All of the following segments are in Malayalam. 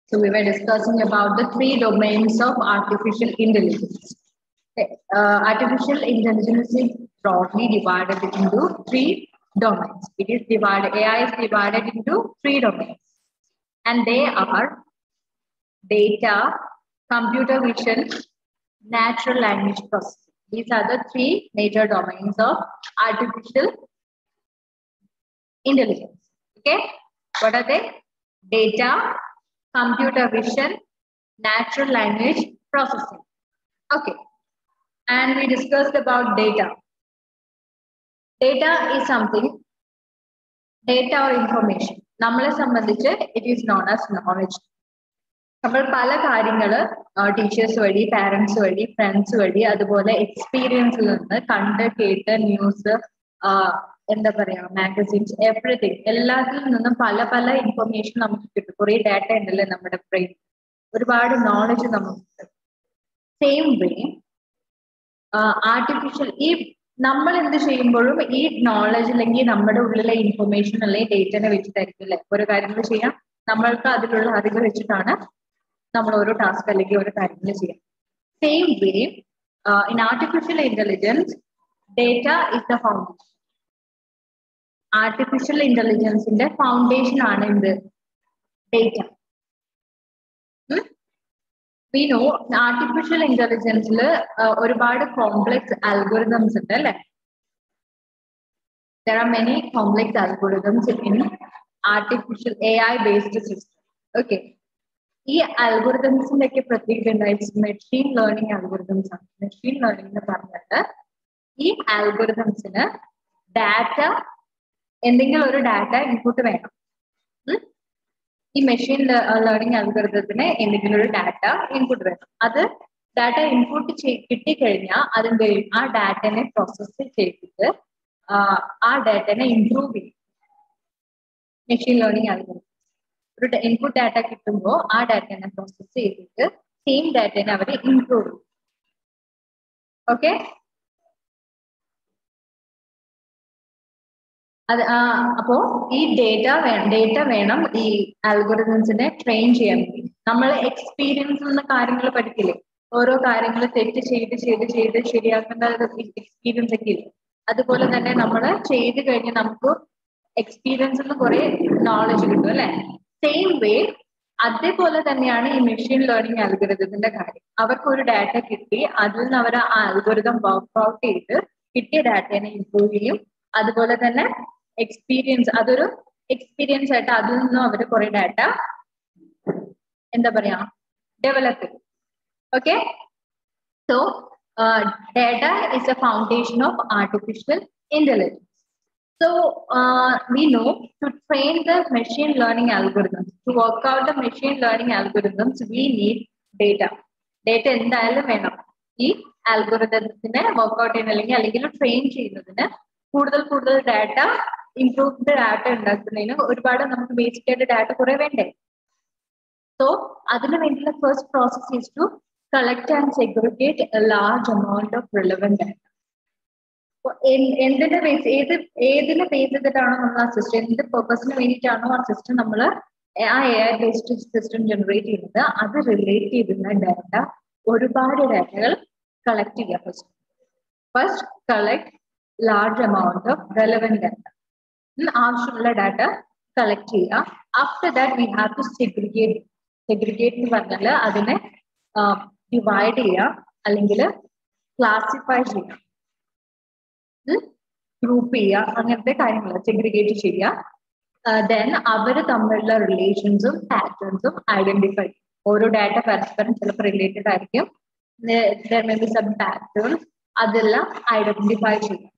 So we were discussing about the three domains of artificial intelligence. Uh, artificial intelligence is broadly divided into three domains. It is divided, AI is divided into three domains. And they are data, computer vision, natural language processing. These are the three major domains of artificial intelligence. Okay, what are they? Data, computer vision, natural language processing. Okay, and we discussed about data. Data is something, data or information. നമ്മളെ സംബന്ധിച്ച് it is known as knowledge നമ്മൾ പല കാര്യങ്ങൾ ടീച്ചേഴ്സ് വഴി പാരന്റ്സ് വഴി ഫ്രണ്ട്സ് വഴി അതുപോലെ എക്സ്പീരിയൻസിൽ നിന്ന് കണ്ട് കേട്ട് ന്യൂസ് എന്താ പറയാ മാഗസിൻസ് എവറിഥിങ് എല്ലാത്തിൽ നിന്നും പല പല ഇൻഫർമേഷൻ നമുക്ക് കിട്ടും കുറെ ഡാറ്റ ഉണ്ടല്ലേ നമ്മുടെ ബ്രെയിൻ ഒരുപാട് നോളജ് നമുക്ക് കിട്ടും സെയിം വേ ആർട്ടിഫിഷ്യൽ ഈ നമ്മൾ എന്ത് ചെയ്യുമ്പോഴും ഈ നോളജ് അല്ലെങ്കിൽ നമ്മുടെ ഉള്ളിലെ ഇൻഫർമേഷൻ അല്ലെങ്കിൽ ഡേറ്റനെ വെച്ചിട്ടായിരിക്കും അല്ലെ ഓരോ കാര്യങ്ങൾ ചെയ്യാം നമ്മൾക്ക് അതിലുള്ള അറിവ് വെച്ചിട്ടാണ് നമ്മൾ ഓരോ ടാസ്ക് അല്ലെങ്കിൽ ഓരോ കാര്യങ്ങൾ ചെയ്യാം same way in artificial intelligence data is the foundation artificial ഇന്റലിജൻസിന്റെ ഫൗണ്ടേഷൻ ആണ് എന്ത് ഡേറ്റ വി നോ ആർട്ടിഫിഷ്യൽ ഇന്റലിജൻസിൽ ഒരുപാട് കോംപ്ലക്സ് അൽഗോറിതംസ് ഉണ്ട് അല്ലെ there are many complex algorithms in artificial A I based system okay ഈ അൽഗോറിതംസിന്റെ ഒക്കെ പ്രത്യേകത ഉണ്ടായിട്ട് മെഷീൻ ലേണിംഗ് അൽഗോറിതംസ് ആണ് മെഷീൻ ലേണിംഗ് എന്ന് പറഞ്ഞിട്ട് ഈ അൽഗോറിതംസിന് ഡാറ്റ എന്തെങ്കിലും ഒരു ഡാറ്റ ഇൻപുട്ട് വേണം ഈ മെഷീൻ ലേണിംഗ് അൽഗോറിതത്തിന് എന്തെങ്കിലും ഒരു ഡാറ്റ ഇൻപുട്ട് വേണം അത് ഡാറ്റ ഇൻപുട്ട് കിട്ടിക്കഴിഞ്ഞാൽ അതെന്ത് ചെയ്യും ആ ഡാറ്റനെ പ്രോസസ്സ് ചെയ്തിട്ട് ആ ഡാറ്റനെ ഇംപ്രൂവ് ചെയ്യും മെഷീൻ ലേണിംഗ് അൽഗോറിതം ഒരു ഇൻപുട്ട് ഡാറ്റ കിട്ടുമ്പോൾ ആ ഡാറ്റനെ പ്രോസസ്സ് ചെയ്തിട്ട് സെയിം ഡാറ്റനെ അവർ ഇംപ്രൂവ് ചെയ്യും ഓക്കെ അത് അപ്പോ ഈ ഡേറ്റ വേണം ഡേറ്റ വേണം ഈ അൽഗോറിതംസിനെ ട്രെയിൻ ചെയ്യാൻ വേണ്ടി നമ്മൾ എക്സ്പീരിയൻസ് എന്ന കാര്യങ്ങൾ പഠിക്കില്ലേ ഓരോ കാര്യങ്ങൾ തെറ്റ് ചെയ്ത് ചെയ്ത് ചെയ്ത് ശരിയാക്കേണ്ട എക്സ്പീരിയൻസ് ഒക്കെ ഇല്ലേ അതുപോലെ തന്നെ നമ്മൾ ചെയ്ത് കഴിഞ്ഞ് നമുക്ക് എക്സ്പീരിയൻസിൽ നിന്ന് കുറെ നോളജ് കിട്ടും അല്ലെ സെയിം വേ അതേപോലെ തന്നെയാണ് ഈ മെഷീൻ ലേണിംഗ് അൽഗോരിതത്തിന്റെ കാര്യം അവർക്ക് ഒരു ഡാറ്റ കിട്ടി അതിൽ നിന്ന് അവർ ആ അൽഗോരിതം വർക്ക് ഔട്ട് ചെയ്ത് കിട്ടിയ ഡാറ്റനെ ഇംപ്രൂവ് ചെയ്യും അതുപോലെ തന്നെ എക്സ്പീരിയൻസ് അതൊരു എക്സ്പീരിയൻസ് ആയിട്ട് അതിൽ നിന്നും അവർ കുറെ ഡാറ്റ എന്താ പറയാ ഡെവലപ്പ് ചെയ്യും okay so data is a foundation of artificial intelligence So uh, we know to train the machine learning algorithms, to work out the machine learning algorithms, we need data. Data എന്തായാലും വേണം ഈ ആൽഗോറിതത്തിനെ വർക്ക്ഔട്ട് ചെയ്യുന്ന അല്ലെങ്കിൽ അല്ലെങ്കിൽ ട്രെയിൻ ചെയ്യുന്നതിന് കൂടുതൽ കൂടുതൽ ഡാറ്റ ഇംപ്രൂവ്ഡ് ഡാറ്റ ഉണ്ടാക്കുന്നതിന് ഒരുപാട് നമുക്ക് ബേസിക് ആയിട്ട് ഡാറ്റ കുറെ വേണ്ടേ സോ അതിന് വേണ്ടിയുള്ള first process is to collect and segregate a large amount of relevant data എന്തിന്റെ ബേസ് ഏത് ഏതിനെ ബേസ് ചെയ്തിട്ടാണോ നമ്മൾ ആ സിസ്റ്റം എന്ത് പെർപ്പസിന് വേണ്ടിയിട്ടാണോ ആ സിസ്റ്റം നമ്മൾ ആ A I based system generate ചെയ്യുന്നത് അത് റിലേറ്റ് ചെയ്തിരുന്ന ഡാറ്റ ഒരുപാട് ഡാറ്റകൾ കളക്ട് ചെയ്യുക first first collect large amount of relevant data ആവശ്യമുള്ള ഡാറ്റ കളക്ട് ചെയ്യുക after that we have to segregate segregate എന്ന് പറഞ്ഞാൽ അതിനെ ഡിവൈഡ് ചെയ്യുക അല്ലെങ്കിൽ ക്ലാസിഫൈ ചെയ്യുക ഗ്രൂപ്പ് ചെയ്യുക അങ്ങനത്തെ കാര്യങ്ങൾ സെഗ്രിഗേറ്റ് ചെയ്യുക ദെൻ അവർ തമ്മിലുള്ള റിലേഷൻസും പാറ്റേൺസും ഐഡന്റിഫൈ ഓരോ ഡാറ്റ പരസ്പരം ചിലപ്പോൾ റിലേറ്റഡ് ആയിരിക്കും മേ ബി സം പാറ്റേൺസ് അതെല്ലാം ഐഡന്റിഫൈ ചെയ്യാം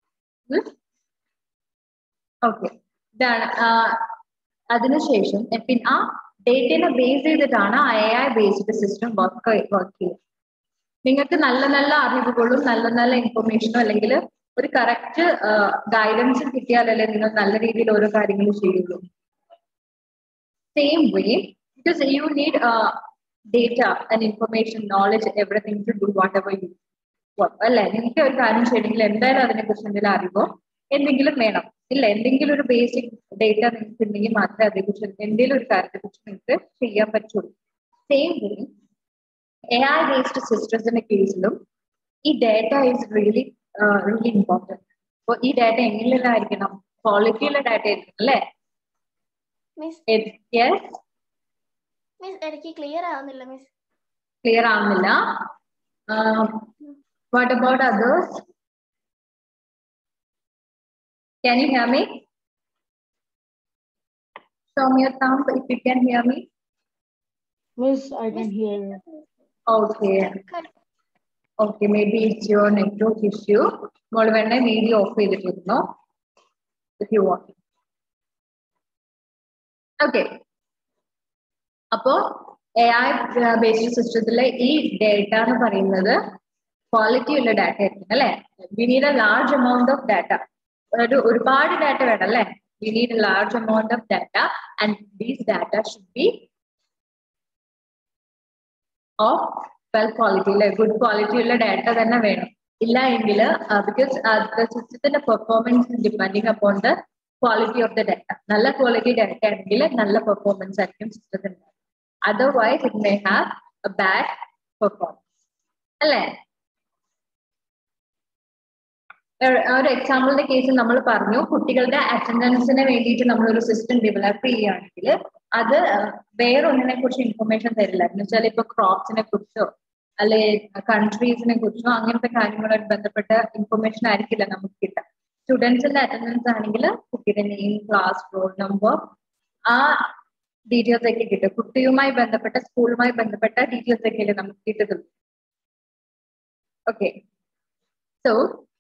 ഓക്കെ ഇതാണ് അതിനുശേഷം പിന്നെ ആ ഡേറ്റനെ ബേസ് ചെയ്തിട്ടാണ് A I based system work work ചെയ്യുക നിങ്ങൾക്ക് നല്ല നല്ല അറിവുകളും നല്ല നല്ല ഇൻഫർമേഷനോ അല്ലെങ്കിൽ ഒരു കറക്റ്റ് ഗൈഡൻസ് കിട്ടിയാലല്ലേ നിങ്ങൾ നല്ല രീതിയിൽ ഓരോ കാര്യങ്ങൾ ചെയ്യുള്ളൂ same way because you need data and information knowledge everything to do what whatever you നിങ്ങൾക്ക് ഒരു കാര്യം ചെയ്യണമെങ്കിൽ എന്തായാലും അതിനെ കുറിച്ച് എന്തെങ്കിലും അറിവോ എന്തെങ്കിലും വേണം ഇല്ല എന്തെങ്കിലും ഒരു ബേസിക് ഡേറ്റ നിങ്ങൾക്ക് ഉണ്ടെങ്കിൽ മാത്രമേ അതേക്കുറിച്ച് എന്തെങ്കിലും ഒരു കാര്യത്തെ കുറിച്ച് നിങ്ങൾക്ക് ചെയ്യാൻ പറ്റുള്ളൂ same way A I based സിസ്റ്റംസിന്റെ കേസിലും ഈ data is really really important അപ്പോൾ ഈ ഡേറ്റ എങ്ങനെയുള്ളതായിരിക്കണം ക്വാളിറ്റിയുള്ള ഡാറ്റ ആയിരിക്കണം അല്ലേ മിസ് യെസ് മിസ് എനിക്ക് ക്ലിയർ ആവുന്നില്ല മിസ് ക്ലിയർ ആവുന്നില്ല what about others Can you hear me? Show me your thumb if you can hear me. Miss, I can hear you. Okay. Okay, maybe it's your network issue. മോള് വേണേ വീഡിയോ ഓഫ് ചെയ്തിട്ടിരുന്നോ ഇഫ് യു വാണ്ട് ഓക്കെ അപ്പോ എ ഐ ബേസ്ഡ് സിസ്റ്റത്തിലെ ഈ ഡേറ്റ എന്ന് പറയുന്നത് ക്വാളിറ്റി ഉള്ള ഡാറ്റ ആയിരിക്കും അല്ലെ we need a large amount of data ഒരു ഒരുപാട് ഡാറ്റ വേണം അല്ലെ we need a large amount of data and these data should be of well quality അല്ലെ ഗുഡ് ക്വാളിറ്റി ഉള്ള ഡാറ്റ തന്നെ വേണം ഇല്ല എങ്കിൽ ബിക്കോസ് സിസ്റ്റത്തിന്റെ performance depending upon the quality of the data നല്ല ക്വാളിറ്റി ഡാറ്റ ആണെങ്കിൽ നല്ല പെർഫോമൻസ് ആയിരിക്കും സിസ്റ്റത്തിന് otherwise it may have a bad performance അല്ലേ ഒരു എക്സാമ്പിളിന്റെ കേസിൽ നമ്മൾ പറഞ്ഞു കുട്ടികളുടെ അറ്റൻഡൻസിന് വേണ്ടിയിട്ട് നമ്മൾ ഒരു സിസ്റ്റം ഡെവലപ്പ് ചെയ്യുകയാണെങ്കിൽ അത് വേറൊന്നിനെ കുറിച്ച് ഇൻഫർമേഷൻ തരില്ല എന്ന് വെച്ചാൽ ഇപ്പൊ ക്രോപ്സിനെ കുറിച്ചോ അല്ലെ കൺട്രീസിനെ കുറിച്ചോ അങ്ങനത്തെ കാര്യങ്ങളുമായിട്ട് ബന്ധപ്പെട്ട ഇൻഫർമേഷൻ ആയിരിക്കില്ല നമുക്ക് കിട്ടുക സ്റ്റുഡൻസിന്റെ അറ്റൻഡൻസ് ആണെങ്കിൽ കുട്ടിയുടെ നെയിം ക്ലാസ് റോൾ നമ്പർ ആ ഡീറ്റെയിൽസ് ഒക്കെ കിട്ടും കുട്ടിയുമായി ബന്ധപ്പെട്ട സ്കൂളുമായി ബന്ധപ്പെട്ട ഡീറ്റെയിൽസ് ഒക്കെ അല്ലേ നമുക്ക് കിട്ടുന്നത് okay so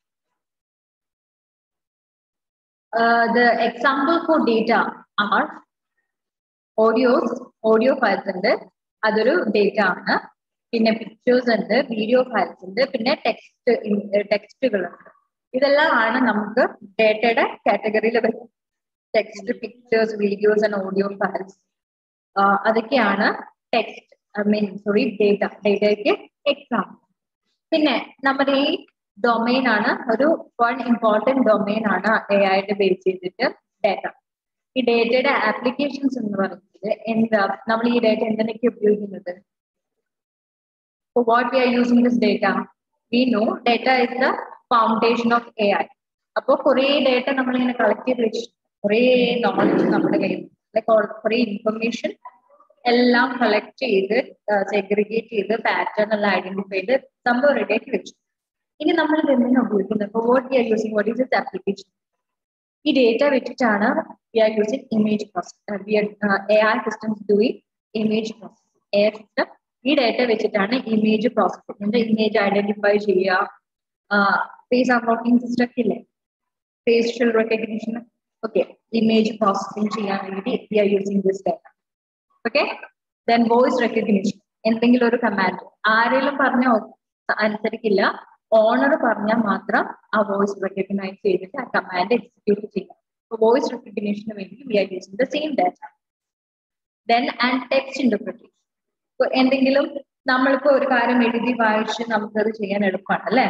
the example for data are audios audio files ഉണ്ട് അതൊരു ഡേറ്റ ആണ് പിന്നെ പിക്ചേഴ്സ് ഉണ്ട് വീഡിയോ ഫയൽസ് ഉണ്ട് പിന്നെ ടെക്സ്റ്റ് ടെക്സ്റ്റുകൾ ഉണ്ട് ഇതെല്ലാം ആണ് നമുക്ക് ഡേറ്റയുടെ കാറ്റഗറിയിൽ വരുന്നത് text pictures videos and audio files അതൊക്കെയാണ് text I mean sorry data ഡേറ്റയ്ക്ക് എക്സാമ്പിൾ പിന്നെ നമ്മുടെ ഈ ഡൊമൈൻ ആണ് ഒരു വൺ ഇമ്പോർട്ടന്റ് ഡൊമൈൻ ആണ് എ ഐയുടെ ബേസ് ചെയ്തിട്ട് ഡേറ്റ ഈ ഡേറ്റയുടെ ആപ്ലിക്കേഷൻസ് എന്ന് പറയുന്നത് എന്താ നമ്മൾ ഈ ഡേറ്റ എന്തിനൊക്കെ ഉപയോഗിക്കുന്നത് what we are using this data we know data is the foundation of A I അപ്പോൾ കുറേ ഡേറ്റ നമ്മൾ ഇങ്ങനെ കളക്ട് ചെയ്ത് വെച്ചിട്ടുണ്ട് കുറേ നോളജ് നമ്മുടെ കയ്യിൽ ലൈക്ക് കുറേ ഇൻഫർമേഷൻ എല്ലാം കളക്ട് ചെയ്ത് സെഗ്രിഗേറ്റ് ചെയ്ത് പാറ്റേൺ എല്ലാം ഐഡന്റിഫൈ ചെയ്ത് സംഭവം റെഡിയാക്കി വെച്ചു ഇനി നമ്മൾ ഇത് എന്തിനാണ് ഉപയോഗിക്കുന്നത് അപ്പോൾ what we are using what is is application ഈ ഡേറ്റ വെച്ചിട്ടാണ് we are using image process we are A R systems doing image process A system ഈ ഡേറ്റ വെച്ചിട്ടാണ് ഇമേജ് പ്രോസസ്സിംഗ് എന്താ ഇമേജ് ഐഡന്റിഫൈ ചെയ്യുക ഫേസ് അൺലോക്കിംഗ് സിസ്റ്റം ഒക്കെ ഇല്ലേ facial recognition okay image processing ചെയ്യാൻ വേണ്ടി we are using this data okay then voice recognition എന്തെങ്കിലും ഒരു കമാൻഡ് ആരെങ്കിലും പറഞ്ഞ അനുസരിക്കില്ല ഓണർ പറഞ്ഞാൽ മാത്രം ആ വോയിസ് റെക്കഗ്നൈസ് ചെയ്തിട്ട് ആ കമാൻഡ് എക്സിക്യൂട്ട് ചെയ്യാം വോയിസ് റെക്കഗ്നേഷന് വേണ്ടി we are using the same data then and text interpretation ഇപ്പൊ എന്തെങ്കിലും നമ്മളിപ്പോ ഒരു കാര്യം എഴുതി വായിച്ച് നമുക്കത് ചെയ്യാൻ എളുപ്പമാണ് അല്ലേ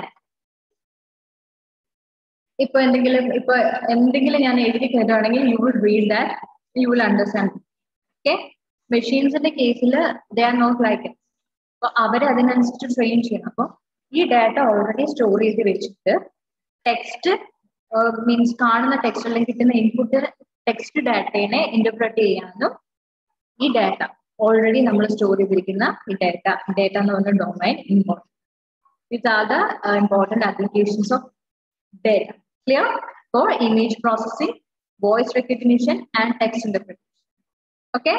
ഇപ്പൊ എന്തെങ്കിലും ഇപ്പൊ എന്തെങ്കിലും ഞാൻ എഴുതി കയറ്റുകയാണെങ്കിൽ you will read that you will understand okay മെഷീൻസിന്റെ കേസിൽ ദേ ആർ നോട്ട് ലൈക്ക് അപ്പൊ അവരെ അതിനനുസരിച്ച് ട്രെയിൻ ചെയ്യണം അപ്പൊ ഈ ഡാറ്റ ഓൾറെഡി സ്റ്റോർ ചെയ്ത് വെച്ചിട്ട് ടെക്സ്റ്റ് മീൻസ് കാണുന്ന ടെക്സ്റ്റ് അല്ലെങ്കിൽ കിട്ടുന്ന ഇൻപുട്ട് ടെക്സ്റ്റ് ഡാറ്റയെ ഇന്റർപ്രറ്റ് ചെയ്യാനും ഈ ഡാറ്റ ഓൾറെഡി നമ്മൾ സ്റ്റോർ ചെയ്തിരിക്കുന്ന ഈ ഡാറ്റ ഡാറ്റ എന്ന് പറഞ്ഞ domain important with are the important applications of data clear for image processing voice recognition and text interpretation okay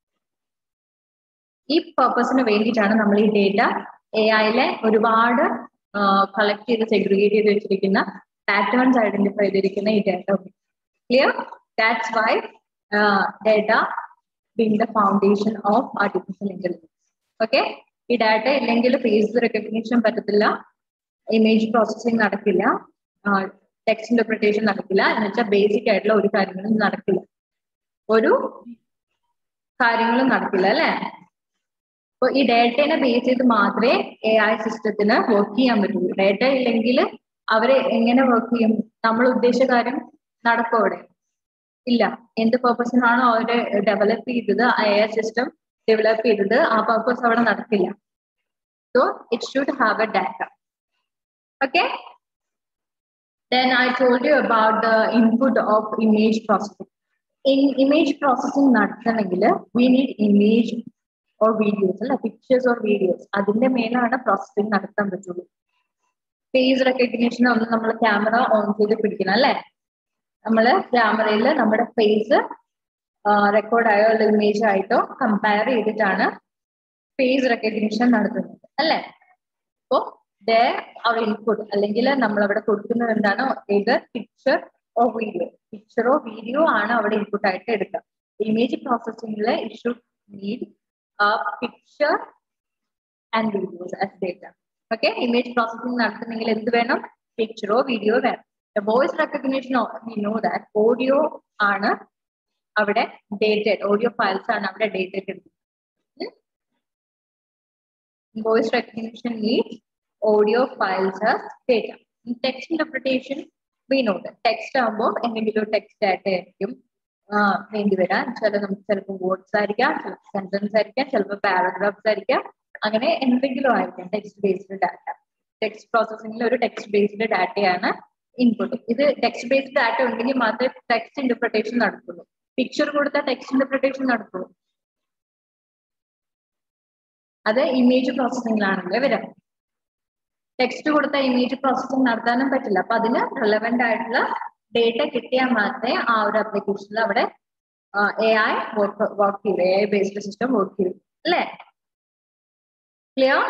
ഈ പർപ്പസിന് വേണ്ടിയിട്ടാണ് നമ്മൾ ഈ ഡേറ്റ എ ഐയിലെ ഒരുപാട് കളക്ട് ചെയ്ത് സെഗ്രിഗേറ്റ് ചെയ്ത് വെച്ചിരിക്കുന്ന പാറ്റേൺസ് ഐഡന്റിഫൈ ചെയ്തിരിക്കുന്ന ഈ data clear that's why data being the foundation of artificial intelligence okay ഈ ഡാറ്റ ഇല്ലെങ്കിൽ ഫേസ് റെക്കഗ്നിഷൻ പറ്റത്തില്ല ഇമേജ് പ്രോസസ്സിംഗ് നടക്കില്ല ടെക്സ്റ്റ് ഇന്റർപ്രിട്ടേഷൻ നടക്കില്ല എന്ന് വെച്ചാൽ ബേസിക് ആയിട്ടുള്ള ഒരു കാര്യങ്ങളും നടക്കില്ല ഒരു കാര്യങ്ങളും നടക്കില്ല അല്ലെ അപ്പൊ ഈ ഡേറ്റനെ ബേസ് ചെയ്ത് മാത്രമേ എ ഐ സിസ്റ്റത്തിന് വർക്ക് ചെയ്യാൻ പറ്റുള്ളൂ ഡേറ്റ ഇല്ലെങ്കിൽ അവരെ എങ്ങനെ വർക്ക് ചെയ്യും നമ്മൾ ഉദ്ദേശിച്ച കാര്യം നടക്കും അവിടെ ഇല്ല എന്ത് പർപ്പസിനാണോ അവര് ഡെവലപ്പ് ചെയ്തത് എ ഐ സിസ്റ്റം ഡെവലപ്പ് ചെയ്തത് ആ പർപ്പസ് അവിടെ നടക്കില്ല so it should have a data okay Then I told you about the input of image processing. In image processing നടത്തണമെങ്കിൽ we need image or videos അല്ല pictures or videos അതിന്റെ മേലാണ് പ്രോസസ്സിംഗ് നടത്താൻ പറ്റുള്ളൂ ഫേസ് റെക്കഗ്നീഷൻ ഒന്ന് നമ്മൾ ക്യാമറ ഓൺ ചെയ്ത് പിടിക്കണം അല്ലേ നമ്മൾ ക്യാമറയിൽ നമ്മുടെ ഫേസ് റെക്കോർഡായോ അല്ല ഇമേജ് ആയിട്ടോ കമ്പയർ ചെയ്തിട്ടാണ് ഫേസ് റെക്കഗ്നീഷൻ നടത്തുന്നത് അല്ലേ അപ്പോ അവർ ഇൻപുട്ട് അല്ലെങ്കിൽ നമ്മൾ അവിടെ കൊടുക്കുന്നത് എന്താണ് ഏത് പിക്ചർ ഓ വീഡിയോ പിക്ചറോ വീഡിയോ ആണ് അവിടെ ഇൻപുട്ട് ആയിട്ട് എടുക്കുക ഇമേജ് പ്രോസസ്സിംഗിൽ issue need picture and videos as data okay image processing നടത്തുന്നെങ്കിൽ എന്ത് വേണം പിക്ചറോ വീഡിയോ വേണം voice recognition we know that audio ആണ് അവിടെ ഡേറ്റഡ് ഓഡിയോ ഫയൽസ് ആണ് അവിടെ ഡേറ്റഡ് എടുക്കുന്നത് voice recognition need audio files as data text interpretation we not text ആകുമ്പോൾ എന്തെങ്കിലും ടെക്സ്റ്റ് ആയിട്ട് ആയിരിക്കും വേണ്ടി വരാൻ ചില നമുക്ക് ചിലപ്പോൾ വേർഡ്സ് ആയിരിക്കാം ചിലപ്പോൾ സെന്റൻസ് ആയിരിക്കാം ചിലപ്പോൾ പാരഗ്രാഫ്സ് ആയിരിക്കാം അങ്ങനെ എന്തെങ്കിലും ആയിരിക്കാം ടെക്സ്റ്റ് ബേസ്ഡ് ഡാറ്റ ടെക്സ്റ്റ് പ്രോസസ്സിംഗിൽ ഒരു ടെക്സ്റ്റ് ബേസ്ഡ് ഡാറ്റയാണ് ഇൻപുട്ട് ഇത് ടെക്സ്റ്റ് ബേസ്ഡ് ഡാറ്റ ഉണ്ടെങ്കിൽ മാത്രമേ ടെക്സ്റ്റ് ഇന്റർപ്രിട്ടേഷൻ നടക്കുള്ളൂ പിക്ചർ കൊടുത്താൽ ടെക്സ്റ്റ് ഇന്റർപ്രിട്ടേഷൻ നടക്കുള്ളൂ അത് ഇമേജ് പ്രോസസ്സിംഗിലാണല്ലേ വരാം ടെക്സ്റ്റ് കൊടുത്ത ഇമേജ് പ്രോസസ്സിംഗ് നടത്താനും പറ്റില്ല അപ്പൊ അതിന് റിലവെന്റ് ആയിട്ടുള്ള ഡേറ്റ കിട്ടിയാൽ മാത്രമേ ആ ഒരു അപ്ലിക്കേഷനിൽ അവിടെ എ ഐ വർക്ക് വർക്ക് ചെയ്യൂ A I based system work ചെയ്യൂ അല്ലേ clear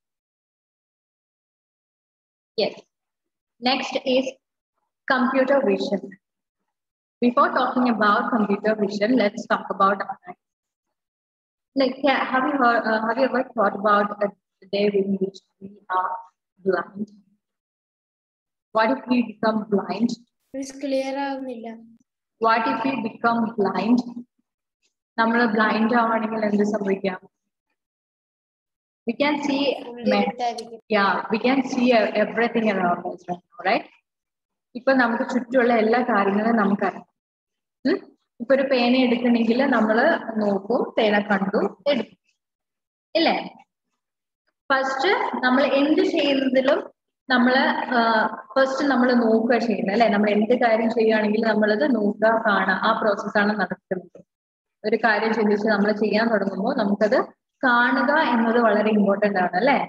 yes next is computer vision Before talking about computer vision, let's talk about like yeah, have you heard, uh, have you ever thought about a day in which we are blind? What if we become blind? Miss clear ആവുന്നില്ല What if we become blind? നമ്മൾ ബ്ലൈൻഡ് ആവുകയാണെങ്കിൽ എന്ത് സംഭവിക്കാം we can see men- yeah we can see e- everything around us right now right ഇപ്പൊ നമുക്ക് ചുറ്റുമുള്ള എല്ലാ കാര്യങ്ങളും നമുക്കറിയാം ഉം? ഇപ്പൊ ഒരു പേന എടുക്കണമെങ്കിൽ നമ്മൾ നോക്കും പേന കണ്ടു എടുക്കും ഇല്ലേ ഫസ്റ്റ് നമ്മൾ എന്ത് ചെയ്യുന്നതിലും നമ്മൾ ഫസ്റ്റ് നമ്മൾ നോക്കുക ചെയ്യുന്നത് അല്ലെ നമ്മൾ എന്ത് കാര്യം ചെയ്യുകയാണെങ്കിൽ നമ്മളത് നോക്കുക കാണുക ആ പ്രോസസ്സാണ് നടക്കുന്നത് ഒരു കാര്യം ചിന്തിച്ച് നമ്മൾ ചെയ്യാൻ തുടങ്ങുമ്പോൾ നമുക്കത് കാണുക എന്നത് വളരെ ഇമ്പോർട്ടന്റ് ആണ് അല്ലെ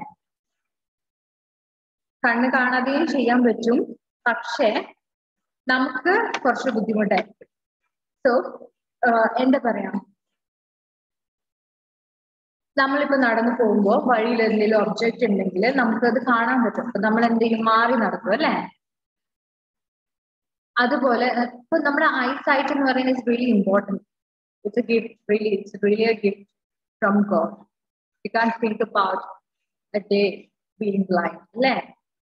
കണ്ണ് കാണാതെയും ചെയ്യാൻ പറ്റും പക്ഷേ നമുക്ക് കുറച്ച് ബുദ്ധിമുട്ടായിരിക്കും സോ എന്താ പറയാ നമ്മളിപ്പോ നടന്നു പോകുമ്പോൾ വഴിയിൽ എന്തെങ്കിലും ഒബ്ജക്റ്റ് ഉണ്ടെങ്കിൽ നമുക്കത് കാണാൻ പറ്റും അപ്പൊ നമ്മൾ എന്തെങ്കിലും മാറി നടക്കും അല്ലെ അതുപോലെ ഇപ്പൊ നമ്മുടെ ഐസൈറ്റ് എന്ന് പറയുന്നത് is really important it's a gift really it's really a gift from God you can think about a day being blind അല്ലേ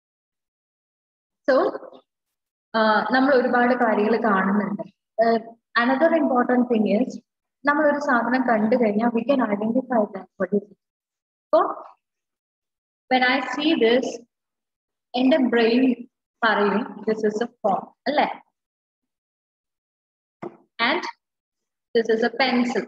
സോ നമ്മൾ ഒരുപാട് കാര്യങ്ങൾ കാണുന്നുണ്ട് അനദർ ഇമ്പോർട്ടൻറ്റ് തിങ് ഇസ് നമ്മൾ ഒരു സാധനം കണ്ടു കഴിഞ്ഞാൽ വി ക്യാൻ ഐഡന്റിഫൈ ദാറ്റ് അപ്പോൾ വെൻ ഐ സീ ദിസ് എന്റെ ബ്രെയിൻ പറയും ദിസ് ഇസ് എ ഫോൺ അല്ലേ and this is a pencil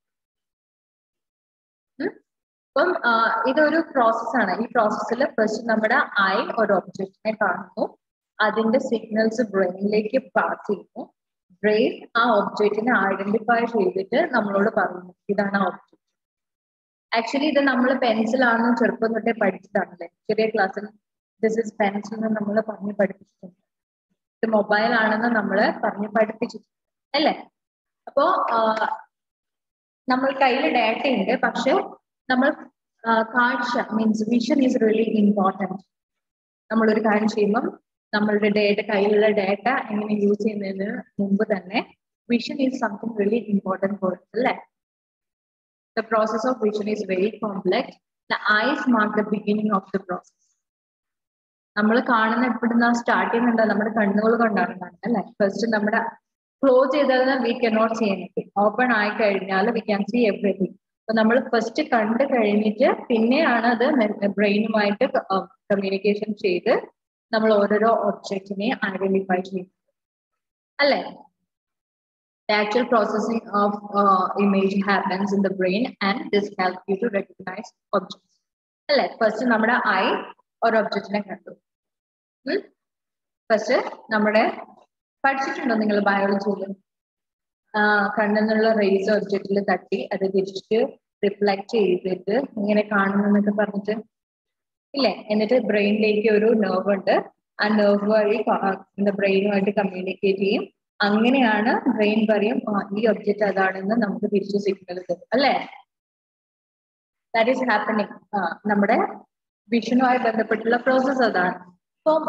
അപ്പം ഇതൊരു പ്രോസസ്സാണ് ഈ പ്രോസസ്സിൽ ഫസ്റ്റ് നമ്മുടെ ഐ ഒരു ഒബ്ജക്റ്റിനെ കാണുന്നു അതിന്റെ സിഗ്നൽസ് ബ്രെയിനിലേക്ക് പാസ് ചെയ്യുന്നു ബ്രെയിൻ ആ ഒബ്ജക്റ്റിനെ ഐഡന്റിഫൈ ചെയ്തിട്ട് നമ്മളോട് പറയുന്നു ഇതാണ് ആ ഒബ്ജക്റ്റ് ആക്ച്വലി ഇത് നമ്മൾ പെൻസിൽ ആണെന്ന് ചെറുപ്പം തൊട്ടേ പഠിച്ചതാണല്ലേ ചെറിയ ക്ലാസ്സിൽ ദിസ് ഇസ് പെൻസിൽ എന്ന് നമ്മൾ പറഞ്ഞ് പഠിപ്പിച്ചിട്ടുണ്ട് ഇത് മൊബൈൽ ആണെന്ന് നമ്മൾ പറഞ്ഞ് പഠിപ്പിച്ചിട്ടുണ്ട് അല്ലേ അപ്പോ നമ്മൾ കയ്യിൽ ഡാറ്റ ഉണ്ട് പക്ഷെ നമ്മൾ കാഴ്ച means vision is really important നമ്മളൊരു കാര്യം ചെയ്യുമ്പം നമ്മളുടെ ഡേറ്റ കയ്യിലുള്ള ഡേറ്റ എങ്ങനെ യൂസ് ചെയ്യുന്നതിന് മുമ്പ് തന്നെ vision is something really important for അല്ലേ the process of vision is very complex the eyes mark the beginning of the process നമ്മൾ കാണുന്ന എപ്പോഴും സ്റ്റാർട്ട് ചെയ്യുന്നുണ്ടോ നമ്മുടെ കണ്ണുകൾ കൊണ്ടാണ് കാണുന്നത് അല്ലെ ഫസ്റ്റ് നമ്മുടെ ക്ലോസ് ചെയ്താൽ we cannot see anything open ആയി കഴിഞ്ഞാൽ വി ക്യാൻ സീ എവറിഥിങ് അപ്പൊ നമ്മൾ ഫസ്റ്റ് കണ്ടു കഴിഞ്ഞിട്ട് പിന്നെയാണ് അത് ബ്രെയിനുമായിട്ട് കമ്മ്യൂണിക്കേഷൻ ചെയ്ത് നമ്മൾ ഓരോരോ ഒബ്ജക്റ്റിനെ ഐഡന്റിഫൈ ചെയ്യുന്നത് അല്ലേ The actual processing of uh, image happens in the brain and this helps you to recognize objects. അല്ലേ ഫസ്റ്റ് നമ്മുടെ ഐ ഒരു ഒബ്ജക്റ്റിനെ കണ്ടു ഫസ്റ്റ് നമ്മുടെ പഠിച്ചിട്ടുണ്ടോ നിങ്ങൾ ബയോളജിയിൽ കണ്ണെന്നുള്ള റേസ് ഒബ്ജക്റ്റിൽ തട്ടി അത് തിരിച്ച് റിഫ്ലക്ട് ചെയ്തിട്ട് ഇങ്ങനെ കാണുന്നു എന്നൊക്കെ പറഞ്ഞിട്ട് ഇല്ലേ എന്നിട്ട് ബ്രെയിനിലേക്ക് ഒരു നെർവ് ഉണ്ട് ആ നെർവ് വഴി ബ്രെയിനുമായിട്ട് കമ്മ്യൂണിക്കേറ്റ് ചെയ്യും അങ്ങനെയാണ് ബ്രെയിൻ പറയും "ആ, ഈ ഒബ്ജക്റ്റ് അതാണെന്ന് നമുക്ക് തിരിച്ചു സിഗ്നൽ തരും അല്ലേ ദാറ്റ് ഈസ് ഹാപ്പനിങ് നമ്മുടെ വിഷനുമായി ബന്ധപ്പെട്ടുള്ള പ്രോസസ് അതാണ് അപ്പം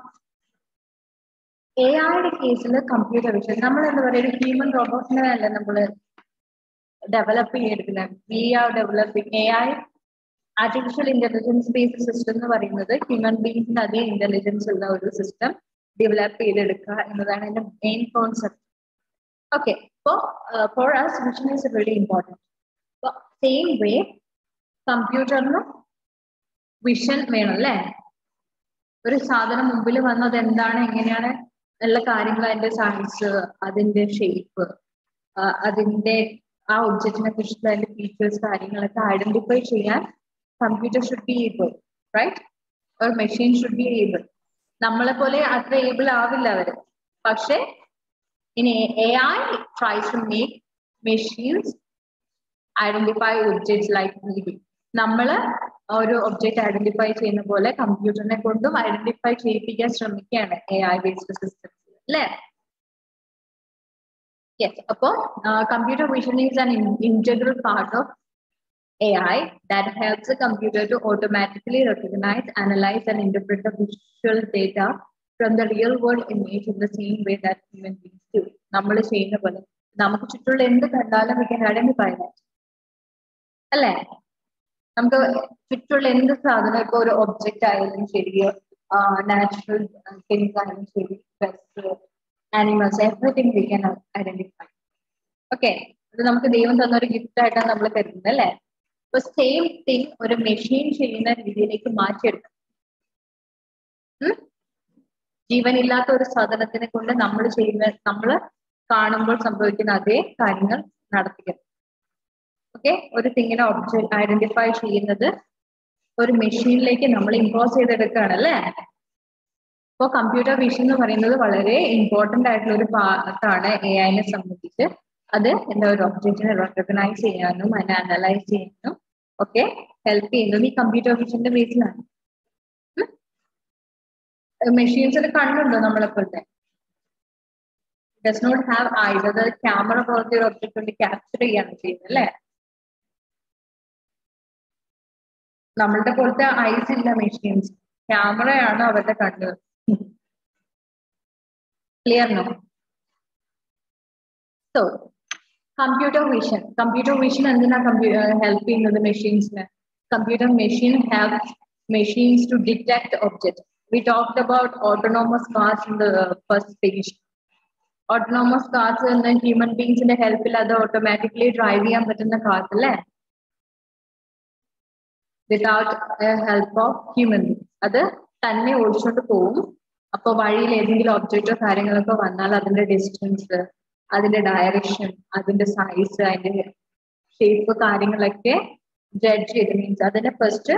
എ ഐയുടെ കേസിൽ കമ്പ്യൂട്ടർ വിഷൻ നമ്മൾ എന്താ പറയുക ഒരു ഹ്യൂമൻ റോബോട്ടിനെ അല്ല നമ്മൾ ഡെവലപ്പ് ചെയ്തെടുക്കുന്നത് we are developing A I artificial intelligence based system എന്ന് പറയുന്നത് ഹ്യൂമൻ ബീങ്സിന് അതേ ഇന്റലിജൻസ് ഉള്ള ഒരു സിസ്റ്റം ഡെവലപ്പ് ചെയ്തെടുക്കുക എന്നതാണ് എന്റെ മെയിൻ കോൺസെപ്റ്റ് ഓക്കെ അപ്പോ for us vision is very important അപ്പൊ സെയിം വേ കമ്പ്യൂട്ടറിന് വിഷൻ വേണം അല്ലേ ഒരു സാധനം മുമ്പിൽ വന്നത് എന്താണ് എങ്ങനെയാണ് എല്ലാ കാര്യങ്ങൾ അതിന്റെ സൈസ് അതിന്റെ ഷേപ്പ് അതിന്റെ ആ ഒബ്ജക്റ്റിനെ കുറിച്ചുള്ള അതിന്റെ ഫീച്ചേഴ്സ് കാര്യങ്ങളൊക്കെ ഐഡന്റിഫൈ ചെയ്യാൻ computer should be able right ഒരു മെഷീൻ ഷുഡ് ബി ഏബിൾ നമ്മളെ പോലെ അത്ര ഏബിൾ ആവില്ല അവര് പക്ഷെ ഇനി A I tries to make machines identify objects like നീഡി നമ്മള് ഒരു ഒബ്ജക്റ്റ് ഐഡന്റിഫൈ ചെയ്യുന്ന പോലെ കമ്പ്യൂട്ടറിനെ കൊണ്ടും ഐഡന്റിഫൈ ചെയ്യിപ്പിക്കാൻ ശ്രമിക്കുകയാണ് എ ഐ ബേസ്ഡ് സിസ്റ്റംസ് അല്ലേ യെസ് അപ്പോ computer vision is an integral part of AI that helps the computer to automatically recognize, analyze, and interpret the visual data from the real world image in the same way that human beings do. നമ്മൾ ചെയ്യുന്ന പോലെ നമുക്ക് ചുറ്റുള്ള എന്ത് കണ്ടാലും വി ക്യാൻ ഐഡന്റിഫൈ ദാറ്റ് അല്ലേ നമുക്ക് ചുറ്റുള്ള എന്ത് സാധനം ഇപ്പൊ ഒരു ഒബ്ജക്റ്റ് ആയാലും ശരി നാച്ചുറൽ തിങ്സ് ആയാലും ശരി dress animals everything we can identify okay അത് നമുക്ക് ദൈവം തന്ന ഒരു ഗിഫ്റ്റ് ആയിട്ടാണ് നമ്മൾ കരുതുന്നത് അല്ലേ അപ്പൊ സെയിം തിങ് ഒരു മെഷീൻ ചെയ്യുന്ന രീതിയിലേക്ക് മാറ്റിയെടുക്കണം ഉം? ജീവനില്ലാത്ത ഒരു സാധനത്തിനെ കൊണ്ട് നമ്മൾ ചെയ്യുന്ന നമ്മൾ കാണുമ്പോൾ സംഭവിക്കുന്ന അതേ കാര്യങ്ങൾ നടത്തിക്കുക ഓക്കെ ഒരു തിങ്ങിനെ ഒബ്ജക്ട് ഐഡന്റിഫൈ ചെയ്യുന്നത് ഒരു മെഷീനിലേക്ക് നമ്മൾ ഇമ്പോസ് ചെയ്തെടുക്കുകയാണ് അല്ലേ അപ്പോൾ കമ്പ്യൂട്ടർ വിഷൻ എന്ന് പറയുന്നത് വളരെ ഇമ്പോർട്ടന്റ് ആയിട്ടുള്ള ഒരു പാർട്ടാണ് എ ഐനെ സംബന്ധിച്ച് അത് എന്താ ഒരു ഒബ്ജക്റ്റിനെ റെക്കഗ്നൈസ് ചെയ്യാനും അതിനെ അനലൈസ് ചെയ്യാനും ഒക്കെ ഹെൽപ്പ് ചെയ്യുന്നത് ഈ കമ്പ്യൂട്ടർ വിഷന്റെ ബേസിലാണ് മെഷീൻസിൽ കണ്ണുണ്ടോ നമ്മളെപ്പോഴത്തെ ഡസ് നോട്ട് ഹാവ് ഐസ് അത് ക്യാമറ പോലത്തെ ഒരു ഒബ്ജക്ട് കൊണ്ട് ക്യാപ്ചർ ചെയ്യാണ് ചെയ്യുന്നത് അല്ലേ നമ്മളുടെ പോലത്തെ ഐസ് ഇല്ല മെഷീൻസ് ക്യാമറയാണ് അവരുടെ കണ്ണ് clear no so computer vision computer vision എന്തിനാ ഹെൽപ്പ് ചെയ്യുന്നത് മെഷീൻസിന് computer machine help machines to detect object we talked about autonomous cars in the first page autonomous cars എന്ന ഹ്യൂമൻ ബീങ്സിന്റെ ഹെൽപ്പിൽ അത് ഓട്ടോമാറ്റിക്കലി ഡ്രൈവ് ചെയ്യാൻ പറ്റുന്ന കാർസ് അല്ലേ without help of human beings അത് തന്നെ ഓടിച്ചോണ്ട് പോകും അപ്പൊ വഴിയിൽ ഏതെങ്കിലും ഒബ്ജക്റ്റോ കാര്യങ്ങളൊക്കെ വന്നാൽ അതിന്റെ ഡിസ്റ്റൻസ് അതിന്റെ ഡയറക്ഷൻ അതിന്റെ സൈസ് അതിന്റെ ഷേപ്പ് കാര്യങ്ങളൊക്കെ ജഡ്ജ് ചെയ്ത് മീൻസ് അതിനെ ഫസ്റ്റ്